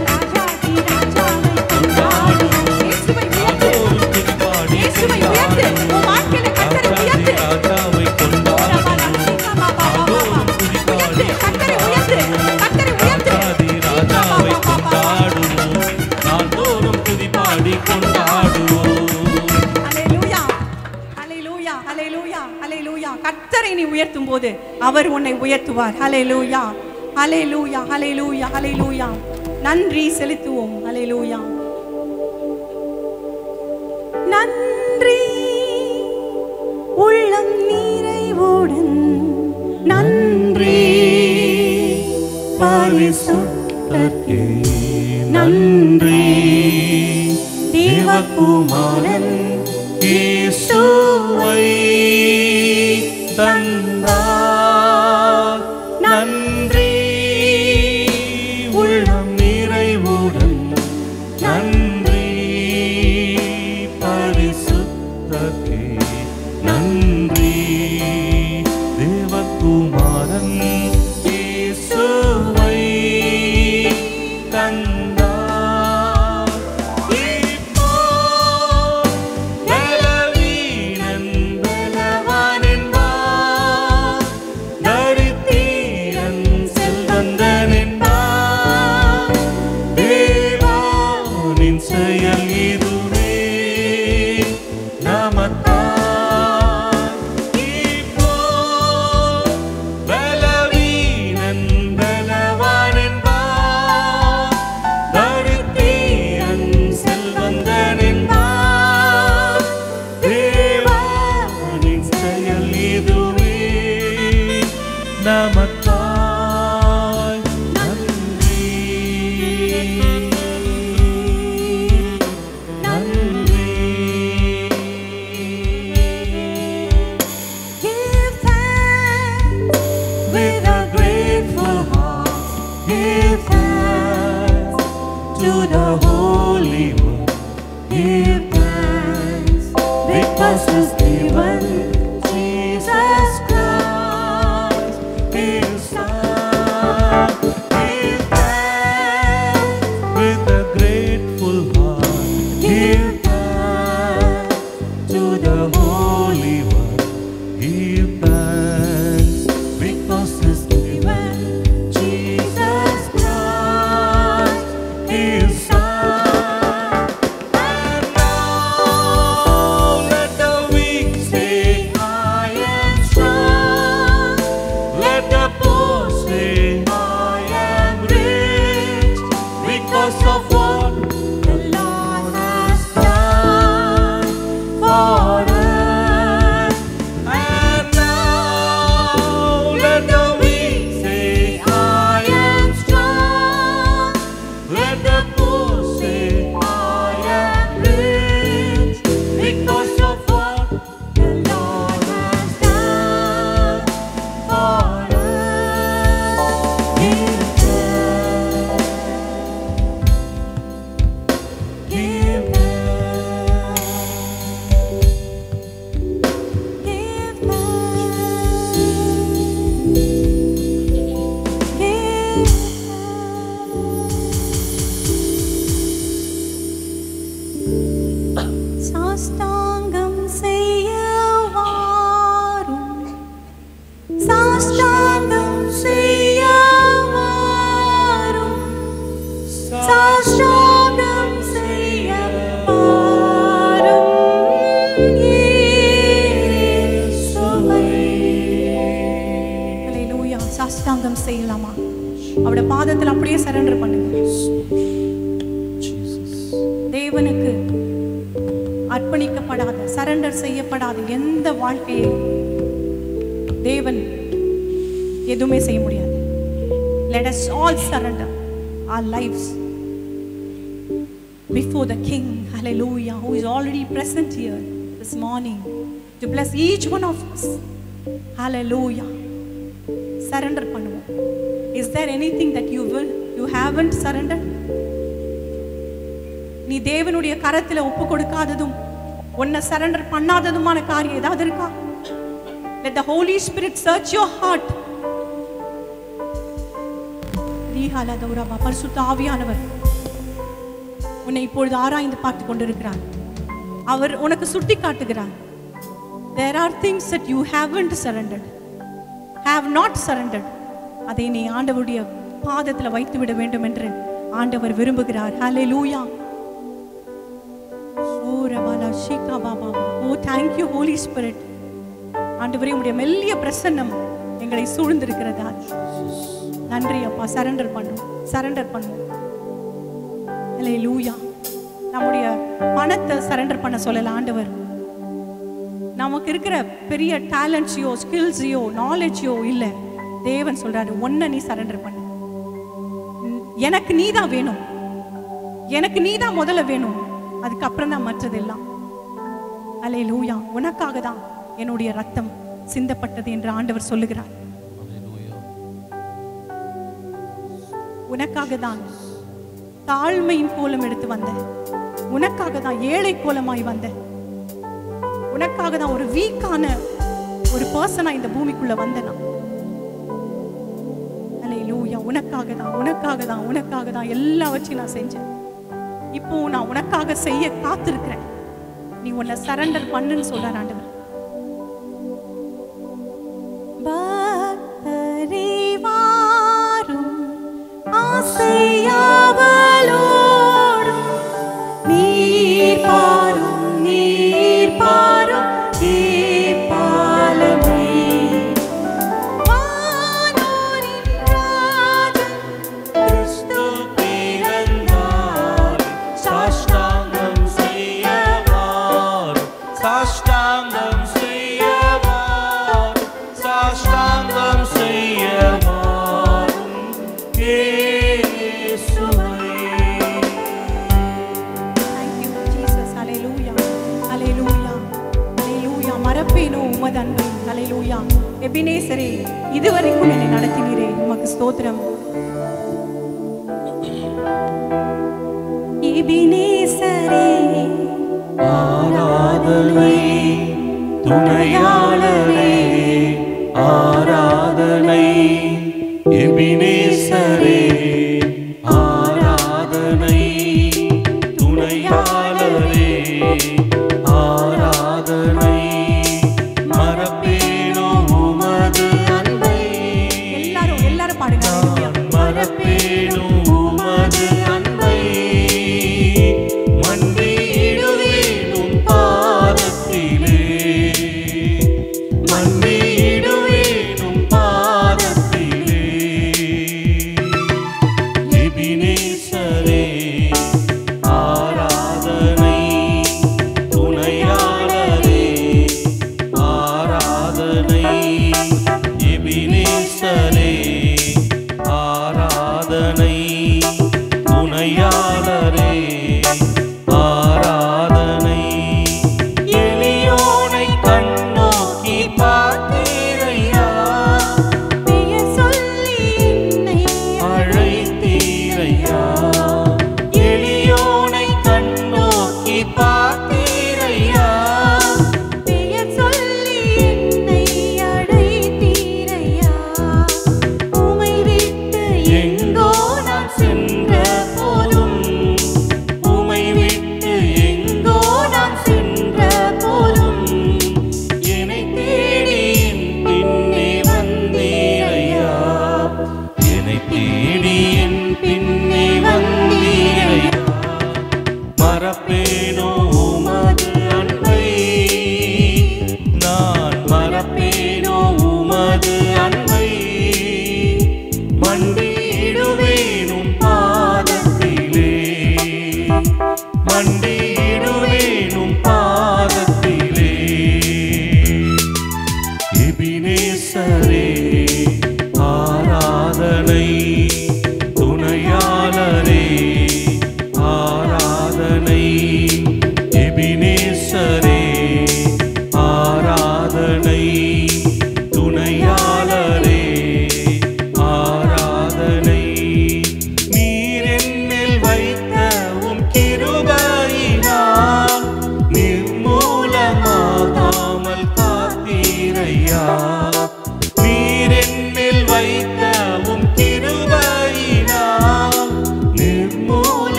கொண்டாடுவோம் நாள்தோறும் துதி பாடி கொண்டாடுவோம் ராஜாதி ராஜாவை கொண்டாடுவோம் நாள்தோறும் துதி பாடி கொண்டாடுவோம் ராஜாதி ராஜாவை கொண்டாடுவோம் நாள்தோறும் துதி பாடி கொண்டாடுவோம் ஹalleluya ஹalleluya ஹalleluya ஹalleluya கர்த்தரை நீ உயர்த்தும் போது அவர் உன்னை உயர்த்துவார் ஹalleluya ஹalleluya ஹalleluya ஹalleluya நன்றி செலுத்துவோம் ஹalleluya நன்றி உள்ளம் நிறைவுடன் நன்றி பரிசுத்தர்க்கே நன்றி தேவகுமாரன் இயேசுவை தந்தார் நன்றி உள்ளம் நிறைவுடன் நன்றி பரிசுத்தர்க்கே நன்றி தேவகுமாரன் இயேசுவை தந்தார் இப்போ பலவீனன் பலவான் என்பார் தரித்திரன் செல்வந்தன் என்பார் தேவானின் செயல் இதுவே நமக்காய் இப்போ பலவீனன் பலவான் என்பார் தரித்திரன் செல்வந்தன் என்பார் தேவானின் செயல் இதுவே நமக்காய் நன்றி நன்றி Give thanks with a grateful heart. Give thanks to the Holy One. Give thanks because He's given Jesus Christ, His Son. Give thanks with a grateful heart. Give thanks to the Holy One. Give thanks because He's given Jesus Christ, His Son. And now let the weak say, I am strong. Let the poor say, I am rich because of what the Lord has done for us. And now let the weak say, I am strong. Let the poor say, I am rich because of what the Lord has done for us. Give thanks. Give thanks. Give thanks. Give thanks. சாஷ்டாங்கம் செய்ய வாரும் சாஷ்டாங்கம் செய்ய வாரும் சாஷ்டாங்கம் செய்ய வாரும் இயேசுவை. ஹல்லேலூயா. சாஷ்டாங்கம் செய்யலாமா அவட பாதத்தில் அப்படியே சரண்டர் பண்ணுங்க தேவனுக்கு அர்ப்பணிக்கப்படாத சரண்டர் செய்யப்படாத எந்த வாழ்க்கையை தேவன் எதுவுமே செய்ய முடியாது Let us all surrender our lives before the King, hallelujah, who is already present here this morning to bless each one of us. Hallelujah. Surrender பண்ணுவோம். Is there anything that you will you haven't surrendered? நீ தேவனுடைய கரத்துல ஒப்பு கொடுக்காததும் உன்னை surrender பண்ணாததுமான காரியம் ஏதாவது இருக்கா let the holy spirit search your heart ரீஹாலா தௌரபா பரிசுத்த ஆவியானவர் உன்னை இப்பொழுது ஆராய்ந்து பார்த்து கொண்டிருக்கிறார் அவர் உனக்கு சுட்டி காட்டுகிறார் there are things that you haven't surrendered have not surrendered அதை நீ ஆண்டவருடைய பாதத்தில் வைத்து விட வேண்டும் என்று ஆண்டவர் விரும்புகிறார் ஹalleluya சூரபாலா ஷீகா பாபா ஓ thank you holy spirit ஆண்டவரே உம்முடைய மெல்லிய பிரசன்னம் எங்களை சூழ்ந்திருக்கிறதா நன்றி அப்பா சரண்டர் பண்ணும் சரண்டர் பண்ணும் ஹalleluya நம்முடைய பணத்தை சரண்டர் பண்ண சொல்லல ஆண்டவர் நமக்கு இருக்கிற பெரிய டேலண்ட்ஸையோ ஸ்கில்ஸையோ நாலேஜையோ இல்லை தேவன் சொல்றாரு ஒன்ன நீ சரண்டர் பண்ணு உம், எனக்கு நீ தான் வேணும் எனக்கு நீ தான் முதல்ல வேணும் அதுக்கப்புறம் தான் மற்றதெல்லாம் அலே லூயா உனக்காக தான் என்னுடைய ரத்தம் சிந்தப்பட்டது என்று ஆண்டவர் சொல்லுகிறார் உனக்காக தான் தாழ்மையின் கோலம் எடுத்து வந்தேன் உனக்காக தான் ஏழை கோலமாய் வந்தேன் உனக்காக தான் ஒரு வீக்கான ஒரு பர்சனா இந்த பூமிக்குள்ள வந்தேன் நான் அல்லேலூயா உனக்காக தான் உனக்காக தான் உனக்காக தான் எல்லாவற்றையும் நான் செஞ்சேன் இப்போ நான் உனக்காக செய்ய காத்திருக்கிறேன் நீ உன்னை சரண்டர் பண்ணுன்னு சொல்றார் ஆண்டவர் பக்தரே வாரும் ஆசையாவலோடும் நீர் பாரும் நீர் பாரும் தீபாலமே வானோரின் ராஜன் கிறிஸ்து பிறந்தார் சாஷ்டாங்கம் செய்யவார் சாஷ்டாங்கம் செய்யவார் சாஷ்டாங்கம் செய்யவார் இயேசுவை Thank you, Jesus. Hallelujah. Hallelujah. Hallelujah. மறப்பேனோ உமது அன்பை ஹalleluya எபினேசரே இதுவரைக்கும் என்னை நடத்தினீரே உமக்கு ஸ்தோத்திரம் எபினேசரே ஆராதனை துணையாளரே ஆராதனை எபினேசரே ஆராதனை துணையாளரே ஆராதனை மறப்பேனோ உமது அன்பை எல்லாரும் எல்லாரும் பாடுங்க Hallelujah. நான் மறப்பேனும் உமது அன்பை மண்டியிடுவேனும் பாதத்திலே மண்டியிடுவேனும் பாதத்திலே எபினேசரே ஆராதனை துணையாளரே ஆராதனை எபினேசரே ஆராதனை துணையாளரே ஆராதனை எளியோனை கண்ணோக்கி பார்த்தீரையா பெயர் சொல்லி என்னை அழைத்தீரையா எளியோனை கண்ணோக்கி பார்த்தீரையா பெயர் சொல்லி என்னை அழைத்தீரையா உமை விட்டு எங்கோ நான் சென்ற போதும் உமை விட்டு எங்கோ நான் சென்ற போதும் என்னை தேடி என் பின்னே வந்தீரையா என்னை தேடி என் பின்னே வந்தீரையா மறப்பேனோ உமது அன்பை நான் மறப்பேனோ உமது அன்பை மண்டியிடுவேனும் பாதத்திலே மண்டியிடுவேனும் பாதத்திலே எபினேசரே ஆராதனை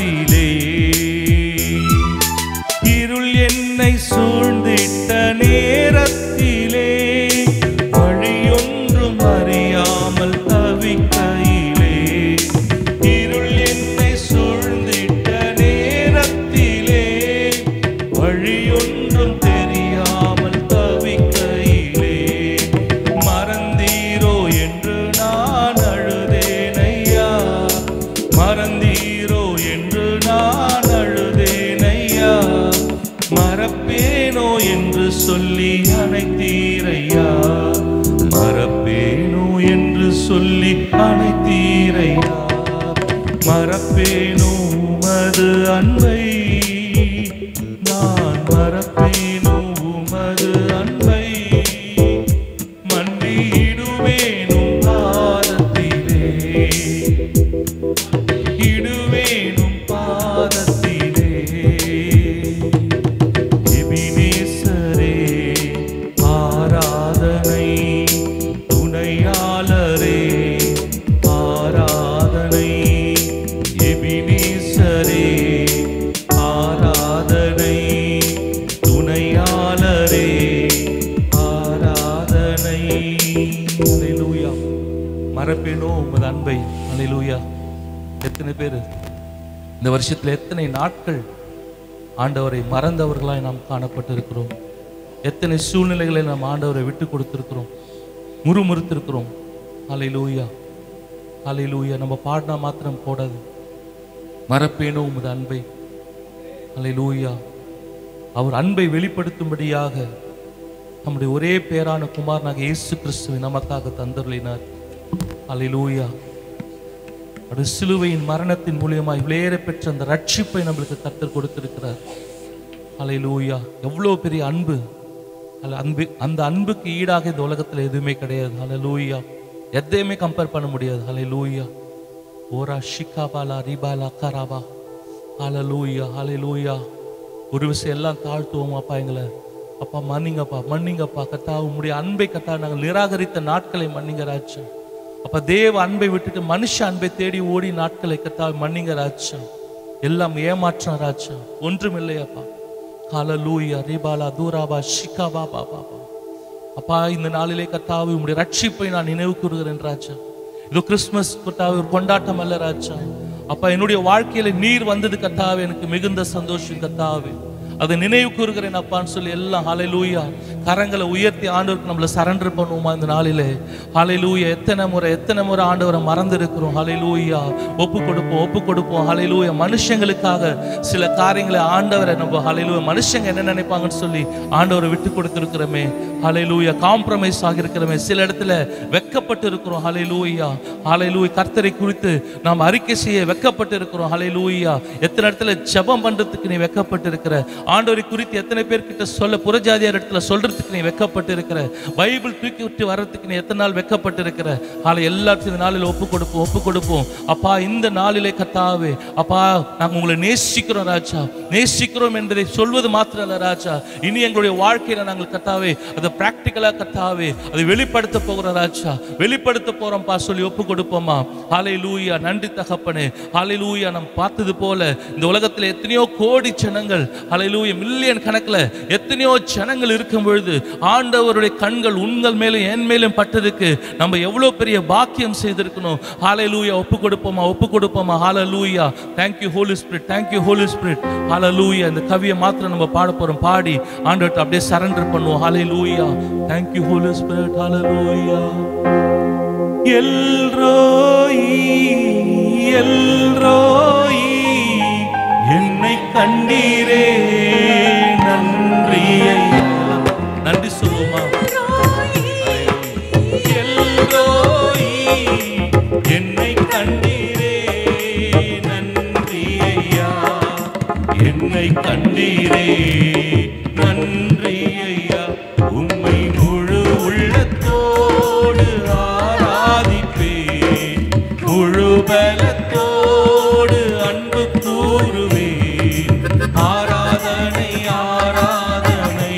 நேரத்திலே இருள் என்னை சூழ்ந்திட்ட நேரத்திலே வழியொன்றும் அறியாமல் தவிக்கையிலே இருள் என்னை சூழ்ந்திட்ட நேரத்திலே வழியொன்றும் தெரியாமல் தவிக்கையிலே மறந்தீரோ என்று நான் அழுதேனையா மறந்தீரோ என்று நான் அழுதேனையா மறப்பேனோ என்று சொல்லி அனைத்தீரையா மறப்பேனோ என்று சொல்லி அனைத்தீரையா மறப்பேனோ உமது அன்பை நான் மறப்பேனோ உமது அன்பை மண்டியிடுவேனும் பாதத்திலே இடுவேனும் பாதத்திலே எபினேசரே ஆராதனை துணையாளரே ஆராதனை எபினேசரே ஆராதனை துணையாளரே ஆராதனை அல்லேலூயா மறப்பேனோ உமது அன்பை அல்லேலூயா எத்தனை பேர் இந்த வருஷத்துல எத்தனை நாட்கள் ஆண்டவரை மறந்தவர்களாய் நாம் காணப்பட்டிருக்கிறோம் எத்தனை சூழ்நிலைகளை நாம் ஆண்டவரை விட்டு கொடுத்திருக்கிறோம் முறுமுறுத்திருக்கிறோம் அலையிலூயா அலையிலூயா நம்ம பாடினா மாத்திரம் போடாது மறப்பேனோ உமது அன்பை அலையிலூயா அவர் அன்பை வெளிப்படுத்தும்படியாக நம்முடைய ஒரே பேரான குமாரனாக இயேசு கிறிஸ்துவை நமக்காக தந்தருளினார் அலையிலூயா அது சிலுவையின் மரணத்தின் மூலியமாய் விளையேற பெற்ற அந்த ரட்சிப்பை நம்மளுக்கு கத்தர் கொடுத்திருக்கிறார் அலையிலூயா எவ்வளோ பெரிய அன்பு அல்ல அன்பு அந்த அன்புக்கு ஈடாக இந்த உலகத்தில் எதுவுமே கிடையாது அலலூயா எதையுமே கம்பேர் பண்ண முடியாது அலையிலூயா ஓரா ஷிகாபாலா ரிபாலா கராபா அலலூயா அலையிலூயா ஒரு விஷயம் எல்லாம் தாழ்த்துவோம் அப்பா எங்களை அப்பா மன்னிங்கப்பா மன்னிங்கப்பா கத்தா உம்முடைய அன்பை கத்தா நாங்கள் நிராகரித்த நாட்களை மன்னிங்க ராஜா அப்ப தேவ அன்பை விட்டுட்டு மனுஷ அன்பை தேடி ஓடி நாட்களை கத்தா மன்னிங்க ராஜா எல்லாம் ஏமாற்றம் ராஜா ஒன்றும் இல்லையாப்பா ஹalleluya ரிபாலா தூராபா ஷிகாபா பாபா அப்பா இந்த நாளிலே கத்தாவை உம்முடைய ரட்சிப்பை நான் நினைவு கூறுகிறேன் ராஜா இது கிறிஸ்மஸ் கத்தாவை ஒரு கொண்டாட்டம் அல்ல ராஜா அப்பா என்னுடைய வாழ்க்கையில நீர் வந்தது கத்தாவே எனக்கு மிகுந்த சந்தோஷம் கத்தாவே அதை நினைவு கூறுகிறேன் அப்பான்னு சொல்லி எல்லாம் ஹalleluya கரங்களை உயர்த்தி ஆண்டவருக்கு நம்மள சரண்டர் பண்ணுவோமா இந்த நாளிலே ஹalleluya எத்தனை முறை எத்தனை முறை ஆண்டவரை மறந்து இருக்கிறோம் ஹalleluya ஒப்பு கொடுப்போம் ஒப்பு கொடுப்போம் ஹalleluya மனுஷங்களுக்காக சில காரியங்களை ஆண்டவரை நம்ம ஹalleluya மனுஷங்க என்ன நினைப்பாங்கன்னு சொல்லி ஆண்டவரை விட்டு கொடுத்துருக்கிறோமே ஹalleluya காம்ப்ரமைஸ் ஆகியிருக்கிறோமே சில இடத்துல வெக்கப்பட்டு இருக்கிறோம் ஹalleluya ஹalleluya கர்த்தரை குறித்து நாம் அறிக்கை செய்ய வெக்கப்பட்டு இருக்கிறோம் ஹalleluya எத்தனை இடத்துல ஜெபம் பண்றதுக்கு நீ வெக்கப்பட்டு இருக்கிற ஆண்டவரை குறித்து எத்தனை பேர்கிட்ட சொல்ல புறஜாதியார் இடத்துல சொல்றதுக்கு நீ வெக்கப்பட்டு இருக்கிற பைபிள் தூக்கி விட்டு வர்றதுக்கு நீ எத்தனை நாள் வெக்கப்பட்டு இருக்கிற ஆளை எல்லாத்தையும் இந்த நாளில் ஒப்பு கொடுப்போம் ஒப்பு கொடுப்போம் அப்பா இந்த நாளிலே கத்தாவே அப்பா நாங்கள் உங்களை நேசிக்கிறோம் ராஜா நேசிக்கிறோம் என்பதை சொல்வது மாத்திரம் அல்ல ராஜா இனி எங்களுடைய வாழ்க்கையில நாங்கள் கத்தாவே அதை பிராக்டிக்கலா கத்தாவே அதை வெளிப்படுத்த போகிறோம் ராஜா வெளிப்படுத்த போறோம்ப்பா சொல்லி ஒப்பு கொடுப்போமா ஹாலை லூயா நன்றி தகப்பனே ஹாலை லூயா நாம் பார்த்தது போல இந்த உலகத்தில் எத்தனையோ கோடி ஜனங்கள் ஹாலை லூயா மில்லியன் கணக்கில் எத்தனையோ ஜனங்கள் இருக்கும் பொழுது ஆண்டவருடைய கண்கள் உங்கள் மேலும் என் மேலும் பட்டதுக்கு நம்ம எவ்வளவு பெரிய பாக்கியம் செய்திருக்கணும் ஹாலை லூயா ஒப்பு கொடுப்போமா ஒப்பு கொடுப்போமா hallelujah thank you holy spirit thank you holy spirit hallelujah இந்த கவியை மாத்திரம் நம்ம பாட போறோம் பாடி ஆண்டவர்கிட்ட அப்படியே சரண்டர் பண்ணுவோம் ஹாலை லூயா தேங்க்யூ ஹோலி ஸ்பிரிட் ஹால லூயா எல்ரோயி எல்ரோயி என்னை கண்டீரே நன்றி ஐயா நன்றி சொல்லுமா எல்ரோயி என்னை கண்டீரே நன்றி ஐயா என்னை கண்டீரே நன்றி ஐயா உம்மை முழு உள்ளத்தோடு ஆராதிப்பேன் முழு பலத்தோடு அன்பு கூறுவேன் ஆராதனை ஆராதனை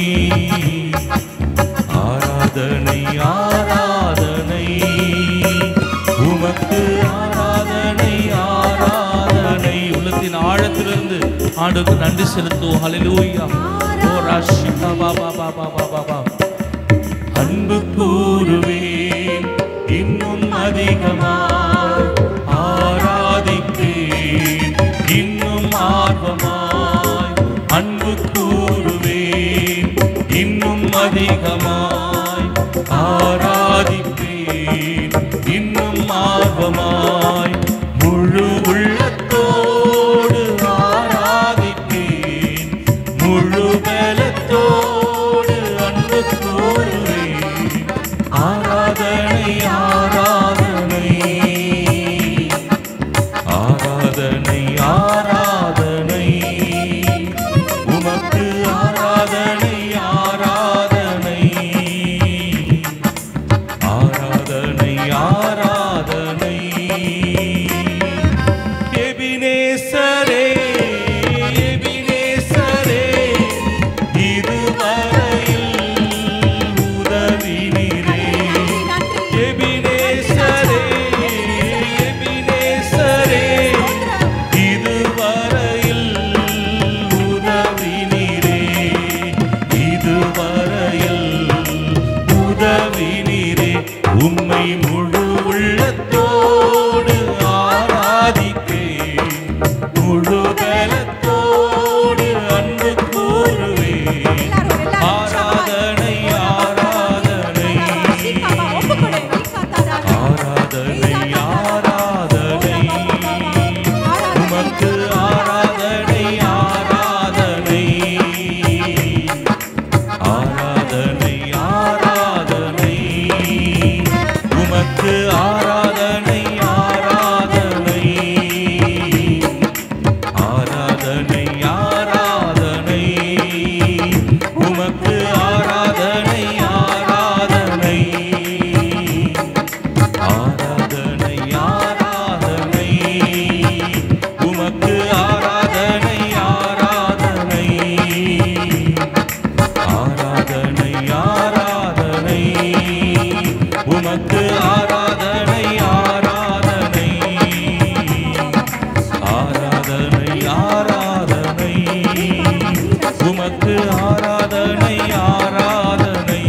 ஆராதனை ஆராதனை உமக்கு ஆராதனை ஆராதனை உள்ளத்தை இருதயத்தின் ஆழத்திலிருந்து ஆண்டுக்கு நன்றி செலுத்துவோம் ஹalleluya ஓ ராஷிகா பாபா பாபா பாபா பாபா அன்பு கூறுவேன் இன்னும் அதிகமாய் ஆராதிப்பேன் இன்னும் ஆர்வமாய் அன்பு கூறுவேன் இன்னும் அதிகமாய் ஆராதிப்பேன் இன்னும் ஆர்வமாய் முழு உள்ளத்தோடு ஆராதிப்பேன் முழு பலத்தோடு அன்பு கூறுவேன் ஆராதனை ஆராதனை ஆராதனை ஆராதனை உமக்கு ஆராதனை ஆராதனை ஆராதனை ஆராதனை எபினேசரே எபினேசரே இதுவரையில் உதவி நீரே எபினேசரே எபினேசரே இதுவரையில் உதவி நீரே இதுவரையில் உதவி நீரே உம்மை முழு உள்ளத்தோடு ஆராதிப்பேன் முழு பலத்தோடு அன்பு கூறுவேன் ஆராதனை ஆராதனை ஆராதனை ஆராதனை உமக்கு ஆராதனை ஆராதனை ஆராதனை ஆராதனை உமக்கு ஆராதனை ஆராதனை ஆராதனை ஆராதனை உமக்கு ஆராதனை ஆராதனை ஆராதனை ஆராதனை உமக்கு ஆராதனை ஆராதனை ஆராதனை ஆராதனை உமக்கு ஆராதனை ஆராதனை ஆராதனை ஆராதனை உமக்கு ஆராதனை ஆராதனை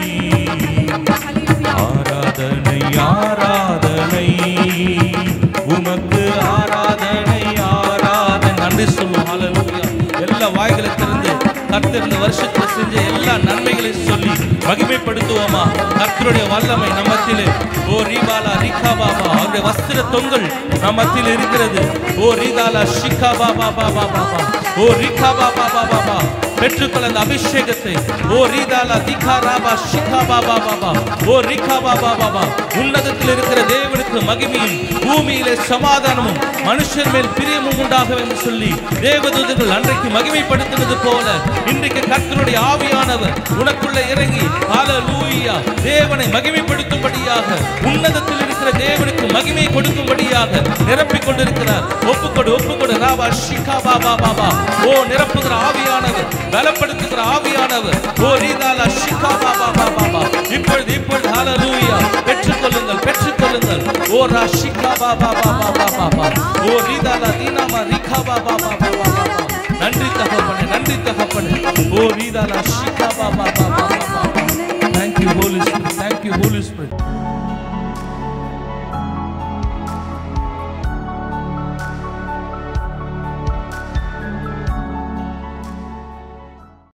ஆராதனை ஆராதனை உமக்கு ஆராதனை ஆராதனை நன்றி சொல்லுவோம் ஹalleluya எல்லா வாய்களை திறந்து கர்த்தர் இந்த வருஷத்துல செஞ்ச எல்லா நன்மைகளையும் சொல்லி மகிமைப்படுத்துவோமா கர்த்தருடைய வல்லமை நம்மத்திலே ஓ ரீபாலா ரிகா பாபா அவருடைய வஸ்திர தொங்கல் நம்மத்தில் இருக்கிறது ஓ ரீதாலா ஷிகா பாபா பாபா பாபா ஓ ரிகா பாபா பாபா பாபா பெற்றுக்கொள்ள அந்த அபிஷேகத்தை ஓ ரீதாலா திகா ராபா ஷிகா பாபா பாபா ஓ ரிகா பாபா பாபா உன்னதத்தில் இருக்கிற தேவனுக்கு மகிமையும் பூமியிலே சமாதானமும் மனுஷன் மேல் பிரியமும் உண்டாக என்று சொல்லி தேவதூதர்கள் அன்றைக்கு மகிமைப்படுத்தினது போல இன்றைக்கு கர்த்தருடைய ஆவியானவர் உனக்குள்ள இறங்கி ஹalleluya தேவனை மகிமைப்படுத்தும்படியாக உன்னதத்தில் இருக்கிற தேவனுக்கு மகிமை கொடுக்கும்படியாக நிரப்பிக் கொண்டிருக்கிறார் ஒப்புக்கொடு ஒப்புக்கொடு ராபா ஷிகா பாபா பாபா ஓ நிரப்புகிற ஆவியானவர் பலப்படுத்துகிற ஆவியானவர் ஓ ரீதாலா ஷிகா பாபா பாபா பாபா இப்பொழுது இப்பொழுது ஹalleluya பெற்றுக்கொள்ளுங்கள் பெற்றுக்கொள்ளுங்கள் ஓ ராஷிகா பாபா பாபா பாபா பாபா ஓ ரீதாலா தீனாமா ரிகா பாபா பாபா பாபா நன்றி தகப்பனே நன்றி தகப்பனே ஓ ரீதாலா ஷிகா Baba Baba Baba Thank you, Holy Spirit. Thank you, Holy Spirit.